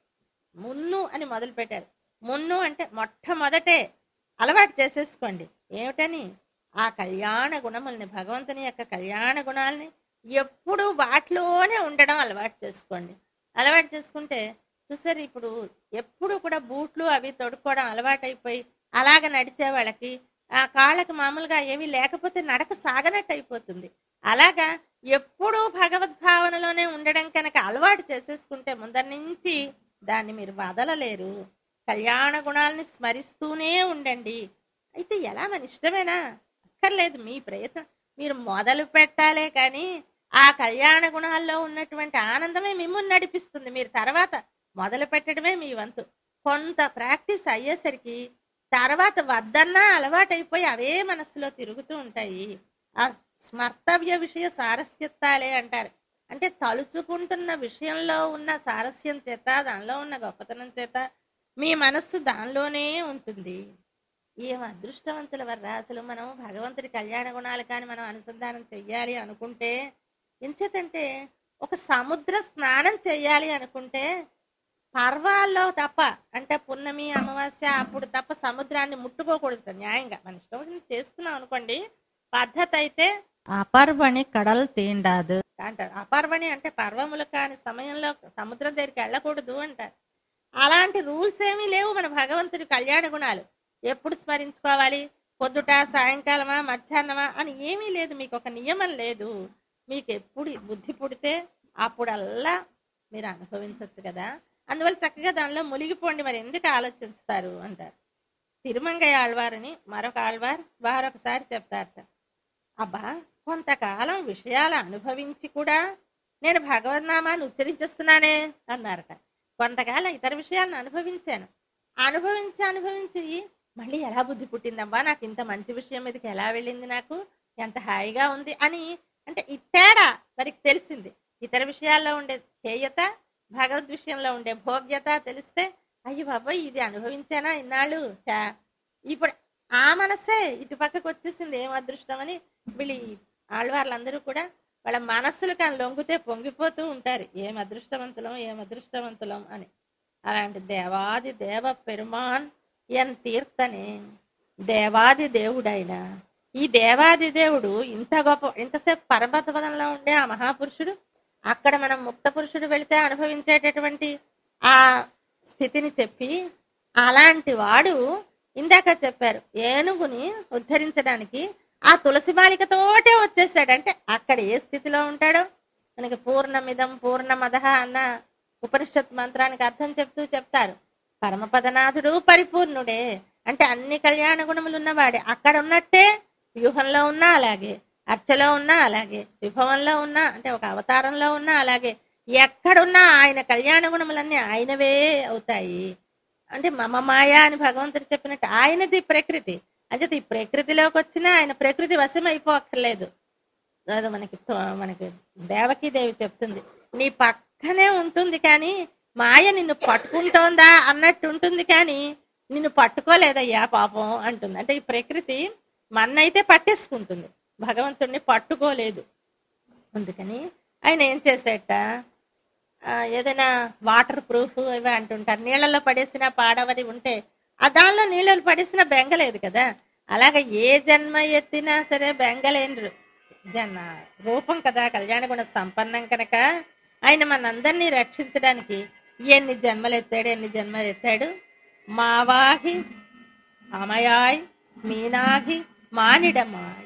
మున్ను అని మొదలు పెట్టారు మున్ను అంటే మొట్టమొదటే అలవాటు చేసేసుకోండి ఏమిటని ఆ కళ్యాణ గుణముల్ని భగవంతుని యొక్క కళ్యాణ గుణాలని ఎప్పుడు వాటిలోనే ఉండడం అలవాటు చేసుకోండి అలవాటు చేసుకుంటే చూసారు ఇప్పుడు ఎప్పుడు కూడా బూట్లు అవి తొడుక్కోవడం అలవాటైపోయి అలాగ నడిచే వాళ్ళకి ఆ కాళ్ళకి మామూలుగా ఏమీ లేకపోతే నడక సాగనట్టు అయిపోతుంది అలాగా ఎప్పుడూ భగవద్భావనలోనే ఉండడం కనుక అలవాటు చేసేసుకుంటే ముందర నుంచి దాన్ని మీరు వదలలేరు కళ్యాణ గుణాలని స్మరిస్తూనే ఉండండి అయితే ఎలా మన ఇష్టమేనా అక్కర్లేదు మీ ప్రయత్నం మీరు మొదలు పెట్టాలే కానీ ఆ కళ్యాణ గుణాల్లో ఉన్నటువంటి ఆనందమే మిమ్మల్ని నడిపిస్తుంది మీరు తర్వాత మొదలు పెట్టడమే మీ వంతు కొంత ప్రాక్టీస్ అయ్యేసరికి తర్వాత వద్దన్నా అలవాటైపోయి అవే మనసులో తిరుగుతూ ఉంటాయి ఆ స్మర్తవ్య విషయ సారస్యత్తాలే అంటారు అంటే తలుచుకుంటున్న విషయంలో ఉన్న సారస్యం చేత దానిలో ఉన్న గొప్పతనం చేత మీ మనస్సు దానిలోనే ఉంటుంది ఏం అదృష్టవంతుల వర్రా అసలు మనం భగవంతుడి కళ్యాణ గుణాలు కానీ మనం అనుసంధానం చెయ్యాలి అనుకుంటే ఎంచేతంటే ఒక సముద్ర స్నానం చెయ్యాలి అనుకుంటే పర్వాల్లో తప్ప అంటే పున్నమి అమావాస్య అప్పుడు తప్ప సముద్రాన్ని ముట్టుకోకూడదు న్యాయంగా మన ఇష్టం వచ్చినట్టు చేస్తున్నాం అనుకోండి పద్ధతి అయితే అపర్వణి కడల్ తీండాదు అంటారు అపర్వణి అంటే పర్వములు కాని సమయంలో సముద్రం దగ్గరికి వెళ్ళకూడదు అంటారు అలాంటి రూల్స్ ఏమీ లేవు మన భగవంతుడి కళ్యాణ గుణాలు ఎప్పుడు స్మరించుకోవాలి పొద్దుట సాయంకాలమా మధ్యాహ్నమా అని ఏమీ లేదు మీకు ఒక నియమం లేదు మీకు ఎప్పుడు బుద్ధి పుడితే అప్పుడల్లా మీరు అనుభవించవచ్చు కదా అందువల్ల చక్కగా దానిలో మునిగిపోండి మరి ఎందుకు ఆలోచిస్తారు అంటారు తిరుమంగయ్య ఆళ్వారని మరొక ఆళ్వార్ వారొకసారి చెప్తారట అబ్బా కొంతకాలం విషయాలు అనుభవించి కూడా నేను భగవద్నామాన్ని ఉచ్చరించేస్తున్నానే అన్నారట కొంతకాలం ఇతర విషయాలను అనుభవించాను అనుభవించి అనుభవించి మళ్ళీ ఎలా బుద్ధి పుట్టిందమ్మా నాకు ఇంత మంచి విషయం మీదకి ఎలా వెళ్ళింది నాకు ఎంత హాయిగా ఉంది అని అంటే ఈ తేడా వారికి తెలిసింది ఇతర విషయాల్లో ఉండే ధ్యేయత భగవద్ విషయంలో ఉండే భోగ్యత తెలిస్తే అయ్యి బాబాయ్ ఇది అనుభవించానా ఇన్నాళ్ళు చా ఇప్పుడు ఆ మనసే ఇటు పక్కకు వచ్చేసింది ఏం అదృష్టం అని వీళ్ళు ఈ ఆళ్వార్లందరూ కూడా వాళ్ళ మనస్సులు కానీ లొంగితే పొంగిపోతూ ఉంటారు ఏం అదృష్టవంతులం ఏం అదృష్టవంతులం అని అలాంటి దేవాది దేవ పెరుమాన్ ఎన్ తీర్థనే దేవాది దేవుడైన ఈ దేవాది దేవుడు ఇంత గొప్ప ఇంతసేపు పరమత పదంలో ఉండే ఆ మహాపురుషుడు అక్కడ మనం ముక్త పురుషుడు వెళితే అనుభవించేటటువంటి ఆ స్థితిని చెప్పి అలాంటి వాడు ఇందాక చెప్పారు ఏనుగుని ఉద్ధరించడానికి ఆ తులసి బాలికతోటే వచ్చేసాడు అంటే అక్కడ ఏ స్థితిలో ఉంటాడో మనకి పూర్ణమిదం పూర్ణమదహ అన్న ఉపనిషత్ మంత్రానికి అర్థం చెప్తూ చెప్తారు పరమపదనాథుడు పరిపూర్ణుడే అంటే అన్ని కళ్యాణ గుణములు ఉన్నవాడే అక్కడ ఉన్నట్టే వ్యూహంలో ఉన్నా అలాగే అర్చలో ఉన్నా అలాగే విభవంలో ఉన్నా అంటే ఒక అవతారంలో ఉన్నా అలాగే ఎక్కడున్నా ఆయన కళ్యాణ గుణములన్నీ ఆయనవే అవుతాయి అంటే మమ మాయ అని భగవంతుడు చెప్పినట్టు ఆయనది ప్రకృతి అంటే ఈ ప్రకృతిలోకి వచ్చినా ఆయన ప్రకృతి వశం అయిపోక్కర్లేదు అది మనకి తో- మనకి దేవకి దేవి చెప్తుంది నీ పక్కనే ఉంటుంది కానీ మాయ నిన్ను పట్టుకుంటోందా అన్నట్టు ఉంటుంది కానీ నిన్ను పట్టుకోలేదయ్యా పాపం అంటుంది అంటే ఈ ప్రకృతి మన్నైతే పట్టేసుకుంటుంది భగవంతుడిని పట్టుకోలేదు అందుకని ఆయన ఏం చేసేట ఆ, ఏదైనా వాటర్ ప్రూఫ్ ఇవి అంటుంటారు నీళ్ళలో పడేసిన పాడవని ఉంటే ఆ దానిలో నీళ్ళలో పడేసిన బెంగలేదు కదా అలాగే ఏ జన్మ ఎత్తినా సరే బెంగలేని జన రూపం కదా కళ్యాణ గుణ సంపన్నం కనుక ఆయన మనందరినీ రక్షించడానికి ఎన్ని జన్మలు ఎత్తాడు ఎన్ని జన్మలు ఎత్తాడు మావాహి అమయాయ్ మీనాగి మానిడమాయ్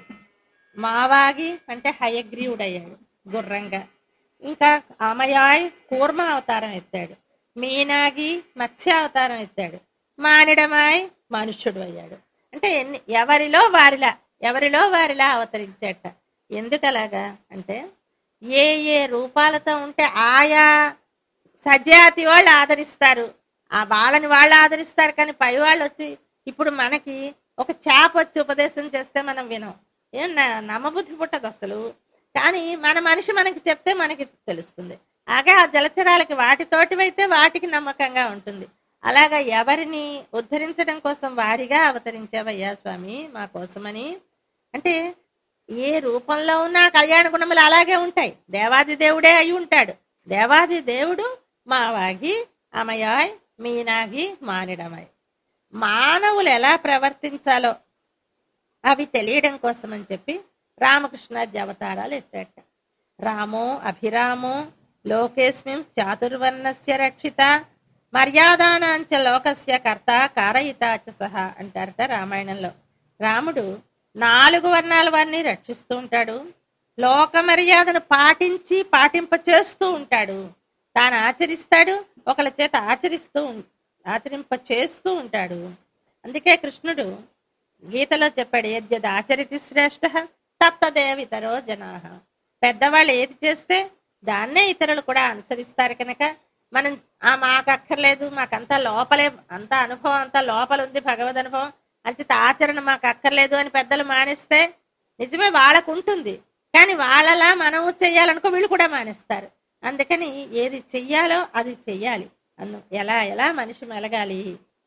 మావాగి అంటే హయగ్రీవుడయ్యాడు గుర్రంగా ఇంకా అమయాయ్ కూర్మ అవతారం ఎత్తాడు మీనాగి మత్స్య అవతారం ఎత్తాడు మానిడమాయ్ మనుష్యుడు అయ్యాడు అంటే ఎన్ని ఎవరిలో వారిలా ఎవరిలో వారిలా అవతరించేట ఎందుకు అలాగా అంటే ఏ ఏ రూపాలతో ఉంటే ఆయా సజాతి వాళ్ళు ఆదరిస్తారు ఆ వాళ్ళని వాళ్ళు ఆదరిస్తారు కానీ పై వాళ్ళు వచ్చి ఇప్పుడు మనకి ఒక చేప వచ్చి ఉపదేశం చేస్తే మనం వినం ఏం న- నమ్మబుద్ధి పుట్టదు అసలు కానీ మన మనిషి మనకి చెప్తే మనకి తెలుస్తుంది అలాగే ఆ జలచరాలకి వాటితోటివైతే వాటికి నమ్మకంగా ఉంటుంది అలాగా ఎవరిని ఉద్ధరించడం కోసం వారిగా అవతరించావయ్యా స్వామి మా కోసమని అంటే ఏ రూపంలో ఉన్న కళ్యాణ గుణములు అలాగే ఉంటాయి దేవాది దేవుడే అయి ఉంటాడు దేవాది దేవుడు మావాగి అమయాయ్ మీనాగి మానిడమై మానవులు ఎలా ప్రవర్తించాలో అవి తెలియడం కోసం అని చెప్పి రామకృష్ణాది అవతారాలు ఎత్తాట రామో అభిరామో లోకేస్మిం చాతుర్వర్ణస్య రక్షిత మర్యాదానాంచ లోకస్య కర్త కారయితాచ సహా అంటారట రామాయణంలో రాముడు నాలుగు వర్ణాల వారిని రక్షిస్తూ ఉంటాడు లోక మర్యాదను పాటించి పాటింప చేస్తూ ఉంటాడు తాను ఆచరిస్తాడు ఒకళ్ళ చేత ఆచరిస్తూ ఉం- ఆచరింప చేస్తూ ఉంటాడు అందుకే కృష్ణుడు గీతలో చెప్పాడు యద్యద్ ఆచరితి శ్రేష్ఠ తత్తదేవితరో జనా పెద్దవాళ్ళు ఏది చేస్తే దాన్నే ఇతరులు కూడా అనుసరిస్తారు కనుక మనం ఆ మాకు అక్కర్లేదు మాకంతా లోపలే అంత అనుభవం అంతా లోపల ఉంది భగవద్ అనుభవం అంచిత ఆచరణ మాకు అక్కర్లేదు అని పెద్దలు మానేస్తే నిజమే వాళ్ళకు ఉంటుంది కానీ వాళ్ళలా మనం చెయ్యాలనుకో వీళ్ళు కూడా మానేస్తారు అందుకని ఏది చెయ్యాలో అది చెయ్యాలి అన్ను ఎలా ఎలా మనిషి మెలగాలి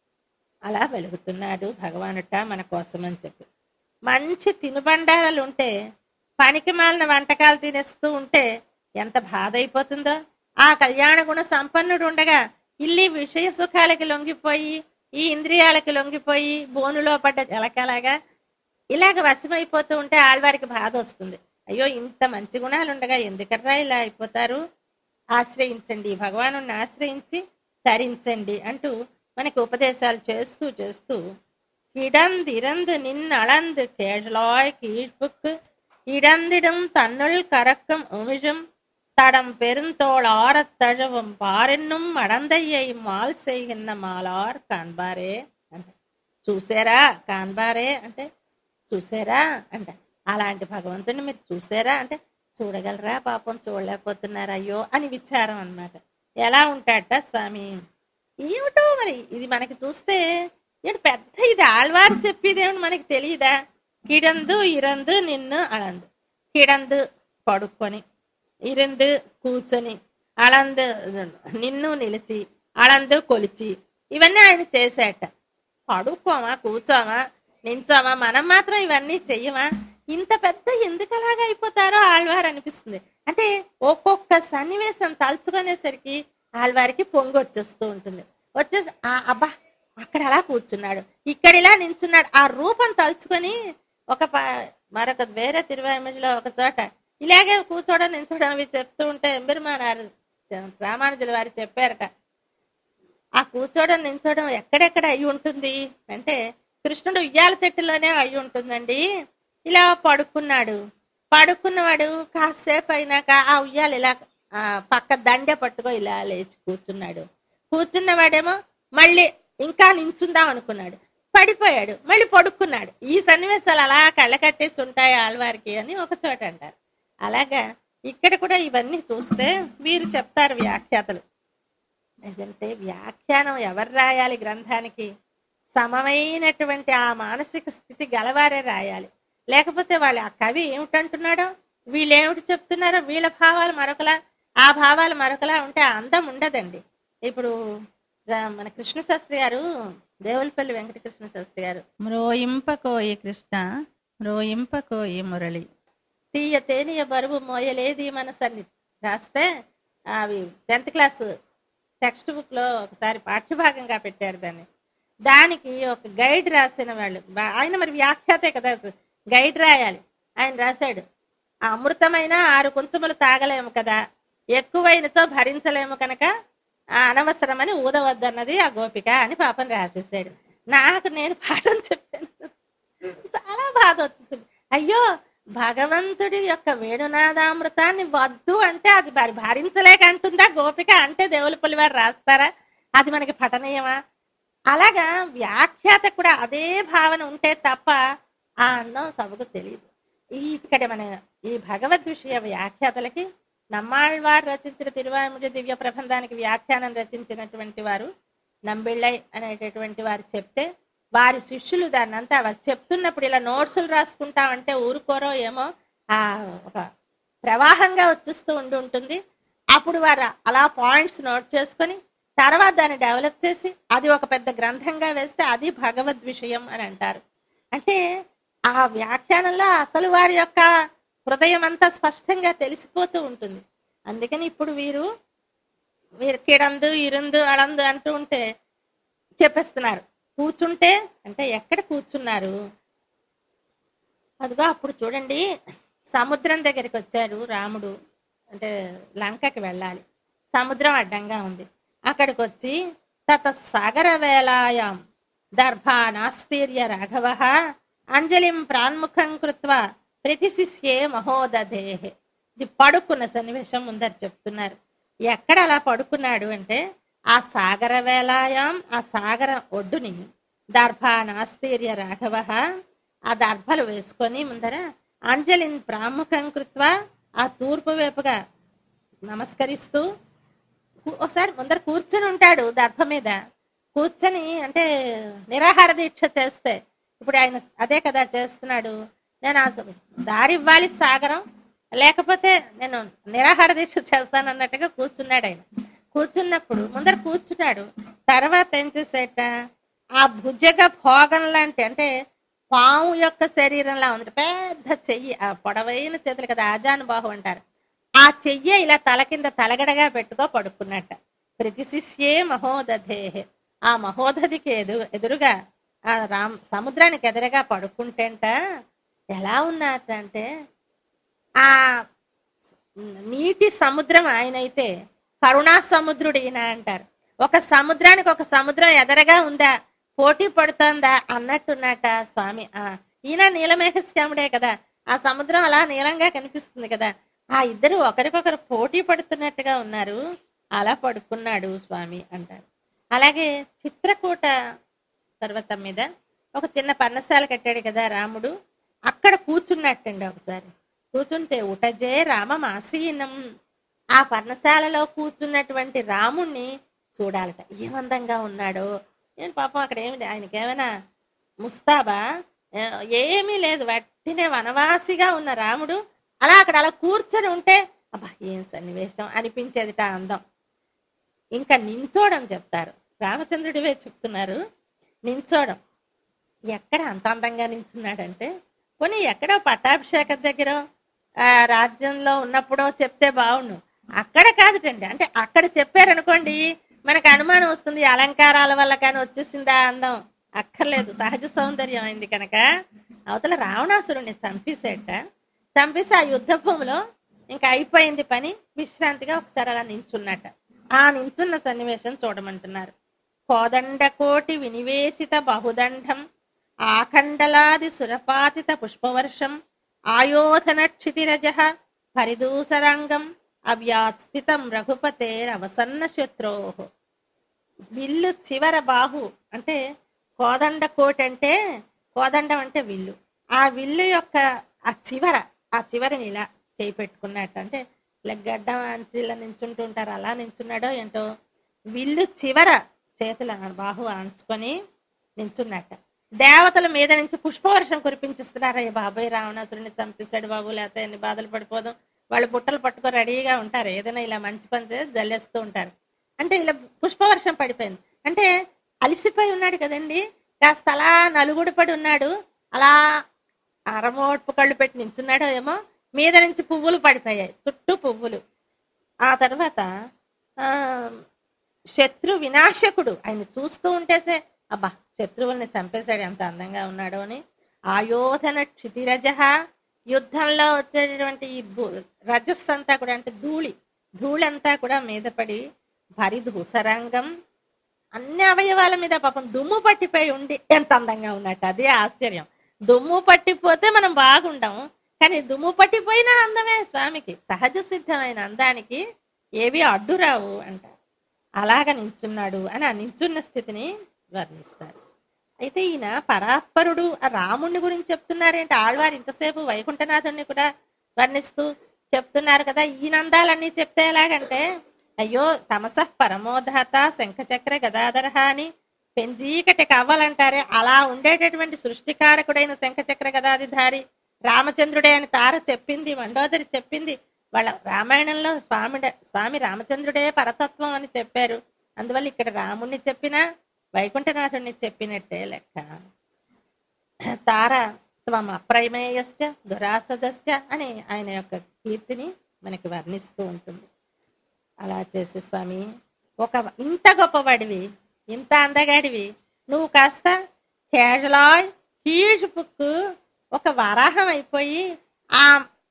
అలా వెలుగుతున్నాడు భగవానుట మన కోసం అని చెప్పి మంచి తినుబండారాలు ఉంటే పనికి మాలిన వంటకాలు తినేస్తూ ఉంటే ఎంత బాధ అయిపోతుందో ఆ కళ్యాణ గుణ సంపన్నుడు ఉండగా ఇల్లి విషయ సుఖాలకి లొంగిపోయి ఈ ఇంద్రియాలకి లొంగిపోయి బోనులో పడ్డ జలకలాగా ఇలాగ వశమైపోతూ ఉంటే ఆళ్వారికి బాధ వస్తుంది అయ్యో ఇంత మంచి గుణాలు ఉండగా ఎందుకర్రా ఇలా అయిపోతారు ఆశ్రయించండి భగవాను ఆశ్రయించి తరించండి అంటూ మనకి ఉపదేశాలు చేస్తూ చేస్తూ கிடந்திறந்து நின் அளந்து கேழலாய் கீழ்ப்புக்கு இடந்திடும் தன்னுள் கறக்கும் உமிழும் தடம் பெருந்தோள் ஆரத் தழுவும் பாரென்னும் மடந்தையை మాల్ செய்கிన్న మాలార్ కాన్బారే అంటే చూసారా కాన్బారే అంటే చూసారా అంటే అలాంటి భగవంతుని మీరు చూసారా అంటే చూడగలరా పాపం చూడలేకపోతున్నారు అయ్యో అని విచారం అన్నమాట ఎలా ఉంటాడట స్వామి ఏమిటో మరి ఇది మనకి చూస్తే ఏంటి పెద్ద ఇది ఆళ్వారు చెప్పేదేమిటి మనకి తెలియదా కిడందు ఇరందు నిన్ను అలందు కిడందు పడుకొని ఇరందు కూర్చొని అళందు నిన్ను నిలిచి అళందు కొలిచి ఇవన్నీ ఆయన చేసేట పడుకోమా కూర్చోమా నించోమా మనం మాత్రం ఇవన్నీ చెయ్యమా ఇంత పెద్ద ఎందుకు అలాగా అయిపోతారో ఆళ్వారు అనిపిస్తుంది అంటే ఒక్కొక్క సన్నివేశం తలుచుకునేసరికి ఆళ్వారికి పొంగు వచ్చేస్తూ ఉంటుంది వచ్చేసి ఆ అబ్బా అక్కడ అలా కూర్చున్నాడు ఇక్కడ ఇలా నించున్నాడు ఆ రూపం తలుచుకొని ఒక ప- మరొక వేరే తిరువాయిమిడిలో ఒక చోట ఇలాగే కూర్చోవడం నించోవడం అవి చెప్తూ ఉంటే ఎంబెరుమానారు రామానుజుల వారు చెప్పారట ఆ కూర్చోవడం నించోవడం ఎక్కడెక్కడ అయి ఉంటుంది అంటే కృష్ణుడు ఉయ్యాల చెట్టులోనే అయి ఉంటుందండి ఇలా పడుకున్నాడు పడుకున్నవాడు కాసేపు అయినాక ఆ ఉయ్యాలు ఇలా ఆ, పక్క దండె పట్టుకో ఇలా లేచి కూర్చున్నాడు కూర్చున్నవాడేమో మళ్ళీ ఇంకా నించుందాం అనుకున్నాడు పడిపోయాడు మళ్ళీ పడుకున్నాడు ఈ సన్నివేశాలు అలా కళ్ళకట్టేసి ఉంటాయి ఆళ్వారికి అని ఒక చోట అంటారు అలాగా ఇక్కడ కూడా ఇవన్నీ చూస్తే వీరు చెప్తారు వ్యాఖ్యాతలు ఏంటంటే వ్యాఖ్యానం ఎవరు రాయాలి గ్రంథానికి సమమైనటువంటి ఆ మానసిక స్థితి గలవారే రాయాలి లేకపోతే వాళ్ళు ఆ కవి ఏమిటంటున్నాడో వీళ్ళు ఏమిటి చెప్తున్నారో వీళ్ళ భావాలు మరొకలా ఆ భావాలు మరొకలా ఉంటే ఆ అందం ఉండదండి ఇప్పుడు రా- మన కృష్ణ శాస్త్రి గారు దేవులపల్లి వెంకటకృష్ణ శాస్త్రి గారు మ్రోయింపకోయి కృష్ణ మ్రోయింపకోయి మురళి తీయ తేనియ బరువు మోయలేది మనసన్ని రాస్తే అవి టెన్త్ క్లాస్ టెక్స్ట్ బుక్ లో ఒకసారి పాఠ్యభాగంగా పెట్టారు దాన్ని దానికి ఒక గైడ్ రాసిన వాళ్ళు బా- ఆయన మరి వ్యాఖ్యాతే కదా గైడ్ రాయాలి ఆయన రాశాడు ఆ అమృతమైన ఆరు కుంచములు తాగలేము కదా ఎక్కువైనతో భరించలేము కనుక ఆ అనవసరమని ఊదవద్దన్నది ఆ గోపిక అని పాపం రాసేసాడు నాకు నేను పాఠం చెప్పాను చాలా బాధ వచ్చేసింది అయ్యో భగవంతుడి యొక్క వేణునాదామృతాన్ని వద్దు అంటే అది మరి భరించలేక అంటుందా గోపిక అంటే దేవులపల్లి వారు రాస్తారా అది మనకి పఠనీయమా అలాగా వ్యాఖ్యాత కూడా అదే భావన ఉంటే తప్ప ఆ అందం సభకు తెలియదు ఈ ఇక్కడ మన ఈ భగవద్ విషయ వ్యాఖ్యాతలకి నమ్మాళ్వారు రచించిన తిరువాముడి దివ్య ప్రబంధానికి వ్యాఖ్యానం రచించినటువంటి వారు నంబిళ్ళై అనేటటువంటి వారు చెప్తే వారి శిష్యులు దాన్ని అంతా వారు చెప్తున్నప్పుడు ఇలా నోట్సులు రాసుకుంటామంటే ఊరుకోరో ఏమో ఆ ఒక ప్రవాహంగా వచ్చేస్తూ ఉండి ఉంటుంది అప్పుడు వారు అలా పాయింట్స్ నోట్ చేసుకొని తర్వాత దాన్ని డెవలప్ చేసి అది ఒక పెద్ద గ్రంథంగా వేస్తే అది భగవద్ విషయం అని అంటారు అంటే ఆ వ్యాఖ్యానంలో అసలు వారి యొక్క హృదయం అంతా స్పష్టంగా తెలిసిపోతూ ఉంటుంది అందుకని ఇప్పుడు వీరు వీరు కిడందు ఇరుందు అడందు అంటూ ఉంటే చెప్పేస్తున్నారు కూర్చుంటే అంటే ఎక్కడ కూర్చున్నారు అదిగో అప్పుడు చూడండి సముద్రం దగ్గరికి వచ్చారు రాముడు అంటే లంకకి వెళ్ళాలి సముద్రం అడ్డంగా ఉంది అక్కడికి వచ్చి తత సాగర వేలాయాం దర్భా నాస్తీర్య రాఘవ అంజలిం ప్రాన్ముఖం కృత్వ ప్రతిశిష్యే మహోదధేహే ఇది పడుకున్న సన్నివేశం ముందర చెప్తున్నారు ఎక్కడ అలా పడుకున్నాడు అంటే ఆ సాగర వేలాయాం ఆ సాగర ఒడ్డుని దర్భా నాస్తీర్య రాఘవ ఆ దర్భలు వేసుకొని ముందర అంజలిని ప్రాముఖం కృత్వ ఆ తూర్పు వైపుగా నమస్కరిస్తూ కు- ఒకసారి ముందర కూర్చొని ఉంటాడు దర్భ మీద కూర్చొని అంటే నిరాహార దీక్ష చేస్తే ఇప్పుడు ఆయన అదే కదా చేస్తున్నాడు నేను ఆ స- దారి ఇవ్వాలి సాగరం లేకపోతే నేను నిరాహార దీక్ష చేస్తాను అన్నట్టుగా కూర్చున్నాడు ఆయన కూర్చున్నప్పుడు ముందర కూర్చున్నాడు తర్వాత ఏం చేసేట ఆ భుజగ భోగం లాంటి అంటే పాము యొక్క శరీరంలా ఉంది పెద్ద చెయ్యి ఆ పొడవైన చేతులు కదా ఆజానుబాహు అంటారు ఆ చెయ్యి ఇలా తల కింద తలగడగా పెట్టుకో పడుకున్నట్ట ప్రతి శిష్యే మహోదధేహే ఆ మహోదధికి ఎదు ఎదురుగా ఆ రామ్ సముద్రానికి ఎదురుగా పడుకుంటేంట ఎలా ఉన్నట్ట అంటే ఆ నీటి సముద్రం ఆయనైతే కరుణా సముద్రుడు ఈయన అంటారు ఒక సముద్రానికి ఒక సముద్రం ఎదరగా ఉందా పోటీ పడుతోందా అన్నట్టున్నట స్వామి ఆ ఈయన నీలమేఘశ్యాముడే కదా ఆ సముద్రం అలా నీలంగా కనిపిస్తుంది కదా ఆ ఇద్దరు ఒకరికొకరు పోటీ పడుతున్నట్టుగా ఉన్నారు అలా పడుకున్నాడు స్వామి అంటారు అలాగే చిత్రకూట పర్వతం మీద ఒక చిన్న పర్ణశాల కట్టాడు కదా రాముడు అక్కడ కూర్చున్నట్టండి ఒకసారి కూర్చుంటే ఉటజే రామమాసీనం ఆ పర్ణశాలలో కూర్చున్నటువంటి రాముణ్ణి చూడాలట ఏమందంగా ఉన్నాడో నేను పాపం అక్కడ ఏమి ఆయనకి ఏమైనా ముస్తాబా ఏ- ఏమీ లేదు వట్టినే వనవాసిగా ఉన్న రాముడు అలా అక్కడ అలా కూర్చొని ఉంటే అబ్బా ఏం సన్నివేశం అనిపించేదిట ఆ అందం ఇంకా నించోడం చెప్తారు రామచంద్రుడివే చెప్తున్నారు నించోడం ఎక్కడ అంత అందంగా నించున్నాడంటే పోనీ ఎక్కడో పట్టాభిషేకం దగ్గర ఆ రాజ్యంలో ఉన్నప్పుడో చెప్తే బాగుండు అక్కడ కాదుటండి అంటే అక్కడ చెప్పారనుకోండి మనకు అనుమానం వస్తుంది ఈ అలంకారాల వల్ల కానీ వచ్చేసిందా అందం అక్కర్లేదు సహజ సౌందర్యం అయింది కనుక అవతల రావణాసురుణ్ణి చంపేసేట చంపేసి ఆ యుద్ధ భూమిలో ఇంకా అయిపోయింది పని విశ్రాంతిగా ఒకసారి అలా నించున్నట ఆ నించున్న సన్నివేశం చూడమంటున్నారు కోదండ కోటి వినివేశిత బహుదండం ఆఖండలాది సురపాతిత పుష్పవర్షం ఆయోధన క్షితిరజ పరిదూసరాంగం అవ్యాస్థితం రఘుపతేరవసన్న శత్రో విల్లు చివర బాహు అంటే కోదండ కోటి అంటే కోదండం అంటే విల్లు ఆ విల్లు యొక్క ఆ చివర ఆ చివరిని ఇలా చేయి పెట్టుకున్నట్టు అంటే ఇలా గడ్డ అంచిలా నించుంటూ ఉంటారు అలా నించున్నాడో ఏంటో విల్లు చివర చేతుల బాహు అంచుకొని నించున్నట్ట దేవతల మీద నుంచి పుష్పవర్షం కురిపించిస్తున్నారు అయ్య బాబాయ్ రావణాసురుని చంపేశాడు బాబు లేకపోతే ఎన్ని బాధలు పడిపోదాం వాళ్ళు బుట్టలు పట్టుకొని రెడీగా ఉంటారు ఏదైనా ఇలా మంచి పని చేసి జల్లేస్తూ ఉంటారు అంటే ఇలా పుష్పవర్షం పడిపోయింది అంటే అలిసిపోయి ఉన్నాడు కదండి కాస్త అలా నలుగుడు పడి ఉన్నాడు అలా అరమోట్పు కళ్ళు పెట్టి నించున్నాడో ఏమో మీద నుంచి పువ్వులు పడిపోయాయి చుట్టూ పువ్వులు ఆ తర్వాత ఆ శత్రు వినాశకుడు ఆయన చూస్తూ ఉంటేసే అబ్బా శత్రువుల్ని చంపేశాడు ఎంత అందంగా ఉన్నాడో అని ఆయోధన క్షితిరజ యుద్ధంలో వచ్చేటటువంటి ఈ భూ- రజస్ అంతా కూడా అంటే ధూళి ధూళి అంతా కూడా మీద పడి భరిధూసరంగం అన్ని అవయవాల మీద పాపం దుమ్ము పట్టిపోయి ఉండి ఎంత అందంగా ఉన్నట్టు అదే ఆశ్చర్యం దుమ్ము పట్టిపోతే మనం బాగుండం కానీ దుమ్ము పట్టిపోయిన అందమే స్వామికి సహజ సిద్ధమైన అందానికి ఏవి అడ్డురావు అంట అలాగ నించున్నాడు అని ఆ నించున్న స్థితిని వర్ణిస్తారు అయితే ఈయన పరాత్పరుడు ఆ రాముణ్ణి గురించి చెప్తున్నారేంటి ఆళ్వారు ఇంతసేపు వైకుంఠనాథుణ్ణి కూడా వర్ణిస్తూ చెప్తున్నారు కదా ఈ నందాలన్నీ చెప్తే ఎలాగంటే అయ్యో తమస పరమోధాత శంఖచక్ర గదాధర అని పెంజీకటి కవ్వాలంటారే అలా ఉండేటటువంటి సృష్టికారకుడైన శంఖచక్ర గదాధిధారి రామచంద్రుడే అని తార చెప్పింది మండోదరి చెప్పింది వాళ్ళ రామాయణంలో స్వామి స్వామి రామచంద్రుడే పరతత్వం అని చెప్పారు అందువల్ల ఇక్కడ రాముణ్ణి చెప్పినా వైకుంఠనాథుణ్ణి చెప్పినట్టే లెక్క తార త్వం అప్రమేయశ్చ దురాసదశ్చ అని ఆయన యొక్క కీర్తిని మనకి వర్ణిస్తూ ఉంటుంది అలా చేసి స్వామి ఒక ఇంత గొప్పవాడివి ఇంత అందగాడివి నువ్వు కాస్త కేజలాయ్ హీజ్ పుక్కు ఒక వరాహం అయిపోయి ఆ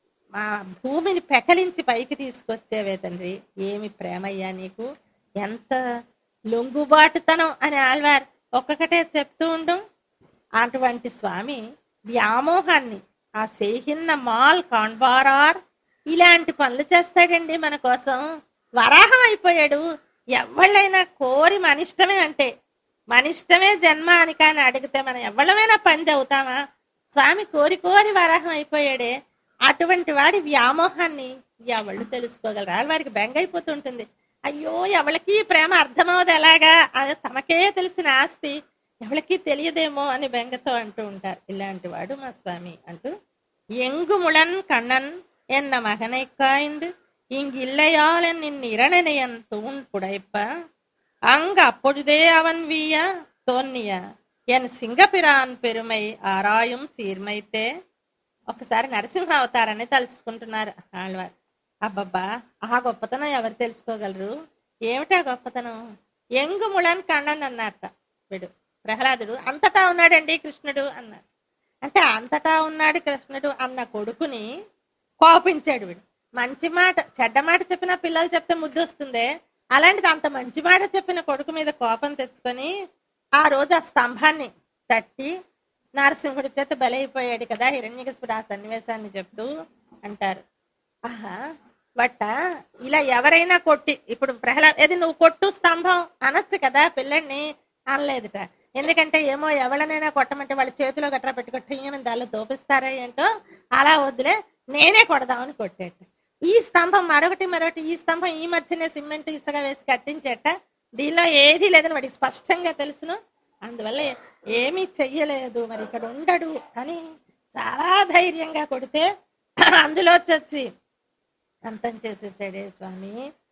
ఆ భూమిని పెకలించి పైకి తీసుకొచ్చేవే తండ్రి ఏమి ప్రేమయ్యా నీకు ఎంత లొంగుబాటుతనం అని ఆళ్వార్ ఒక్కొక్కటే చెప్తూ ఉండం అటువంటి స్వామి వ్యామోహాన్ని ఆ సేహిన్న మాల్ కాన్బారార్ ఇలాంటి పనులు చేస్తాడండి మన కోసం వరాహం అయిపోయాడు ఎవళ్ళైనా కోరి మనిష్టమే అంటే మనిష్టమే జన్మ అని కానీ అడిగితే మనం ఎవళ్ళమైనా పంది అవుతామా స్వామి కోరి కోరి వరాహం అయిపోయాడే అటువంటి వాడి వ్యామోహాన్ని ఎవళ్ళు తెలుసుకోగలరు వారికి బెంగ అయిపోతుంటుంది అయ్యో ఎవరికి ఈ ప్రేమ అర్థమవదు ఎలాగా అది తమకే తెలిసిన ఆస్తి ఎవరికి తెలియదేమో అని బెంగతో అంటూ ఉంటారు ఇలాంటి వాడు మా స్వామి అంటూ எங்குமுளன் கண்ணன் என்ன மகனை காய்ந்து இங்கில்லையாளன் நின் இரணனையன் தூண் புடைப்ப அங்க அப்பொழுதே அவன் வீய தோன்னிய ఎన్ సింగపిరాన్ పెరుమై ఆరాయం సీర్మైతే ఒకసారి నరసింహ అవతారాన్ని తలుసుకుంటున్నారు ఆళ్వారు అబ్బబ్బా ఆ గొప్పతనం ఎవరు తెలుసుకోగలరు ఏమిటా గొప్పతనం ఎంగుముళన్ కണ്ണన్ అన్నారట వీడు ప్రహ్లాదుడు అంతటా ఉన్నాడండి కృష్ణుడు అన్నారు అంటే అంతటా ఉన్నాడు కృష్ణుడు అన్న కొడుకుని కోపించాడు వీడు మంచి మాట చెడ్డ మాట చెప్పిన పిల్లలు చెప్తే ముద్దు వస్తుందే అలాంటిది అంత మంచి మాట చెప్పిన కొడుకు మీద కోపం తెచ్చుకొని ఆ రోజు ఆ స్తంభాన్ని తట్టి నరసింహుడి చేత బలైపోయాడు కదా హిరణ్యకశిపుడు ఆ సన్నివేశాన్ని చెప్తూ అంటారు ఆహా బట్ట ఇలా ఎవరైనా కొట్టి ఇప్పుడు ప్రహ్లాద్ ఏది నువ్వు కొట్టు స్తంభం అనొచ్చు కదా పిల్లడిని అనలేదుట ఎందుకంటే ఏమో ఎవరినైనా కొట్టమంటే వాళ్ళ చేతిలో గట్రా పెట్టుకొట్టి దానిలో దోపిస్తారా ఏంటో అలా వద్దులే నేనే కొడదామని కొట్టేట ఈ స్తంభం మరొకటి మరొకటి ఈ స్తంభం ఈ మధ్యనే సిమెంట్ ఇసుక వేసి కట్టించేట దీనిలో ఏది లేదని వాడికి స్పష్టంగా తెలుసును అందువల్ల ఏమీ చెయ్యలేదు మరి ఇక్కడ ఉండడు అని చాలా ధైర్యంగా కొడితే అందులో వచ్చి అంతం చేసేసాడే స్వామి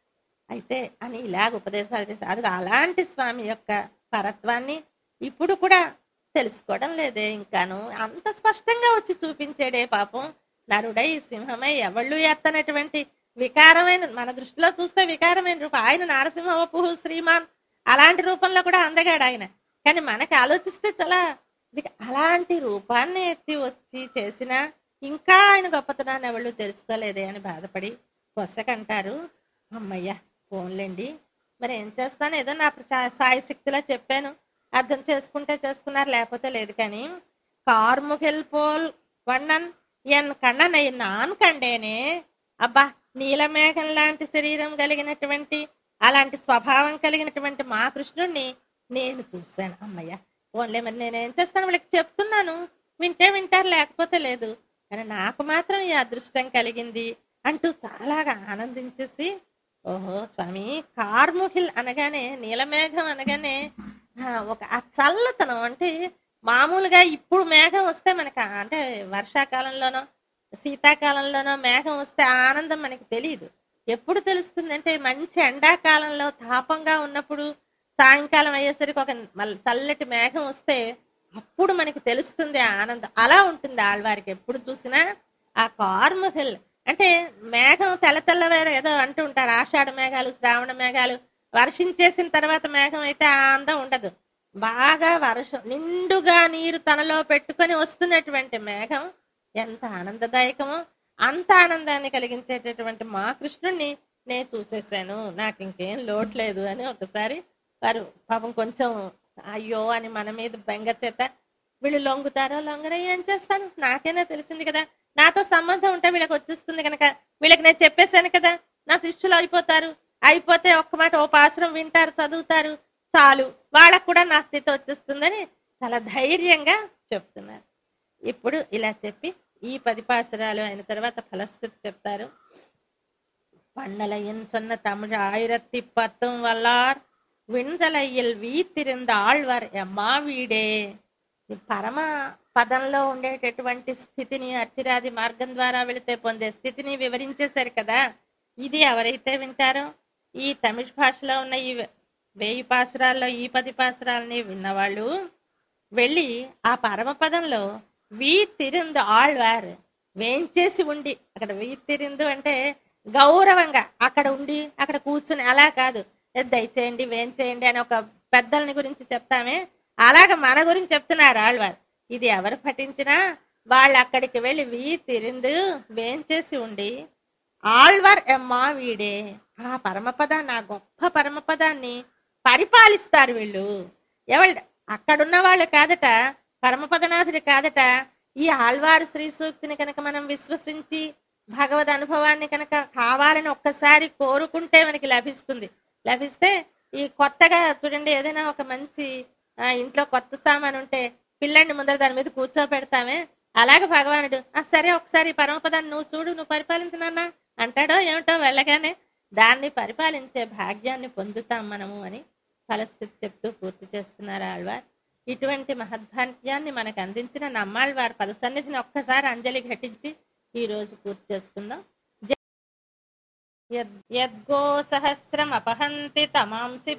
అయితే అని ఇలాగ ఉపదేశాలు చేసి అది అలాంటి స్వామి యొక్క పరత్వాన్ని ఇప్పుడు కూడా తెలుసుకోవడం లేదే ఇంకాను అంత స్పష్టంగా వచ్చి చూపించాడే పాపం నరుడై సింహమై ఎవళ్ళు ఎత్తనటువంటి వికారమైన మన దృష్టిలో చూస్తే వికారమైన రూపం ఆయన నారసింహ వపుహు శ్రీమాన్ అలాంటి రూపంలో కూడా అందగాడు ఆయన కానీ మనకి ఆలోచిస్తే చాలా విక- అలాంటి రూపాన్ని ఎత్తి వచ్చి చేసిన ఇంకా ఆయన గొప్పతనాన్ని ఎవళ్ళు తెలుసుకోలేదే అని బాధపడి పొసకంటారు అమ్మయ్య ఫోన్లేండి మరి ఏం చేస్తాను ఏదో నా ప్రచా- సాయి శక్తిలా చెప్పాను అర్థం చేసుకుంటే చేసుకున్నారు లేకపోతే లేదు కానీ కార్ముగిల్ పోల్ వన్నన్ ఎన్ కన్నన్ నాన్ కండేనే అబ్బా నీలమేఘం లాంటి శరీరం కలిగినటువంటి అలాంటి స్వభావం కలిగినటువంటి మా కృష్ణుణ్ణి నేను చూశాను అమ్మయ్య ఓన్లే మరి నేనేం చేస్తాను వాళ్ళకి చెప్తున్నాను వింటే వింటారు లేకపోతే లేదు కానీ నాకు మాత్రం ఈ అదృష్టం కలిగింది అంటూ చాలా ఆనందించేసి ఓహో స్వామి కార్ముహిల్ అనగానే నీలమేఘం అనగానే ఆ, ఒక ఆ చల్లతనం అంటే మామూలుగా ఇప్పుడు మేఘం వస్తే మనకి ఆ- అంటే వర్షాకాలంలోనో శీతాకాలంలోనో మేఘం వస్తే ఆ ఆనందం మనకి తెలియదు ఎప్పుడు తెలుస్తుంది అంటే మంచి ఎండాకాలంలో తాపంగా ఉన్నప్పుడు సాయంకాలం అయ్యేసరికి ఒక మల్- చల్లటి మేఘం వస్తే అప్పుడు మనకి తెలుస్తుంది ఆ ఆనందం అలా ఉంటుంది ఆళ్వారికి ఎప్పుడు చూసినా ఆ కార్ముహిల్ అంటే మేఘం తెల్ల తెల్లవేర ఏదో అంటూ ఉంటారు ఆషాఢ మేఘాలు శ్రావణ మేఘాలు వర్షించేసిన తర్వాత మేఘం అయితే ఆ అందం ఉండదు బాగా వర్షం నిండుగా నీరు తనలో పెట్టుకొని వస్తున్నటువంటి మేఘం ఎంత ఆనందదాయకమో అంత ఆనందాన్ని కలిగించేటటువంటి మా కృష్ణుణ్ణి నేను చూసేసాను నాకు ఇంకేం లోటు లేదు అని ఒకసారి వారు పాపం కొంచెం అయ్యో అని మన మీద బెంగ చేత వీళ్ళు లొంగుతారో లొంగరో ఏం చేస్తాను నాకైనా తెలిసింది కదా నాతో సంబంధం ఉంటే వీళ్ళకి వచ్చేస్తుంది కనుక వీళ్ళకి నేను చెప్పేశాను కదా నా శిష్యులు అయిపోతారు అయిపోతే ఒక్క మాట ఓ పాశ్రం వింటారు చదువుతారు చాలు వాళ్ళకు కూడా నా స్థితి వచ్చేస్తుందని చాలా ధైర్యంగా చెప్తున్నారు ఇప్పుడు ఇలా చెప్పి ఈ పది పాసురాలు అయిన తర్వాత ఫలశ్రుతి చెప్తారు பண்ணலையின் சொன்ன தமிழ் ஆயிரத்தி பத்தும் வல்லார் విందలయ్యల్ వీతిరింద ఆళ్వార్ ఎమ్మా వీడే ఈ పరమ పదంలో ఉండేటటువంటి స్థితిని అర్చిరాది మార్గం ద్వారా వెళితే పొందే స్థితిని వివరించేశారు కదా ఇది ఎవరైతే వింటారో ఈ తమిళ భాషలో ఉన్న ఈ వేయి పాసురాల్లో ఈ పది పాసురాలని విన్నవాళ్ళు వెళ్ళి ఆ పరమపదంలో వీ తిరిందు ఆళ్వార్ వేంచేసి ఉండి అక్కడ వీ తిరిందు అంటే గౌరవంగా అక్కడ ఉండి అక్కడ కూర్చుని అలా కాదు "ఏ, దయచేయండి వేంచేయండి అని ఒక పెద్దల్ని గురించి చెప్తామే అలాగ మన గురించి చెప్తున్నారు ఆళ్వార్ ఇది ఎవరు పఠించినా వాళ్ళు అక్కడికి వెళ్ళి వీ తిరిందు వేంచేసి ఉండి ఆళ్వార్ ఎమ్మా వీడే ఆ పరమపదాన్ని ఆ గొప్ప పరమపదాన్ని పరిపాలిస్తారు వీళ్ళు ఎవరు అక్కడున్న వాళ్ళు కాదట పరమపదనాథుడు కాదట ఈ ఆళ్వారు శ్రీ సూక్తిని కనుక మనం విశ్వసించి భగవద్ అనుభవాన్ని కనుక కావాలని ఒక్కసారి కోరుకుంటే మనకి లభిస్తుంది లభిస్తే ఈ కొత్తగా చూడండి ఏదైనా ఒక మంచి ఆ, ఇంట్లో కొత్త సామాన్ ఉంటే పిల్లని ముందర దాని మీద కూర్చోబెడతామే అలాగే భగవానుడు ఆ సరే ఒకసారి ఈ పరమపదాన్ని నువ్వు చూడు నువ్వు పరిపాలించినన్నా అంటాడో ఏమిటో వెళ్ళగానే దాన్ని పరిపాలించే భాగ్యాన్ని పొందుతాం మనము అని ఫలస్థితి చెప్తూ పూర్తి చేస్తున్నారు ఆళ్వార్ ఇటువంటి మహద్భాగ్యాన్ని మనకు అందించిన నమ్మాళ్వార్ పద సన్నిధిని ఒక్కసారి అంజలి ఘటించి ఈ రోజు పూర్తి చేసుకుందాం జ- యద్- యద్గో సహస్రం అపహంతి తమాంసి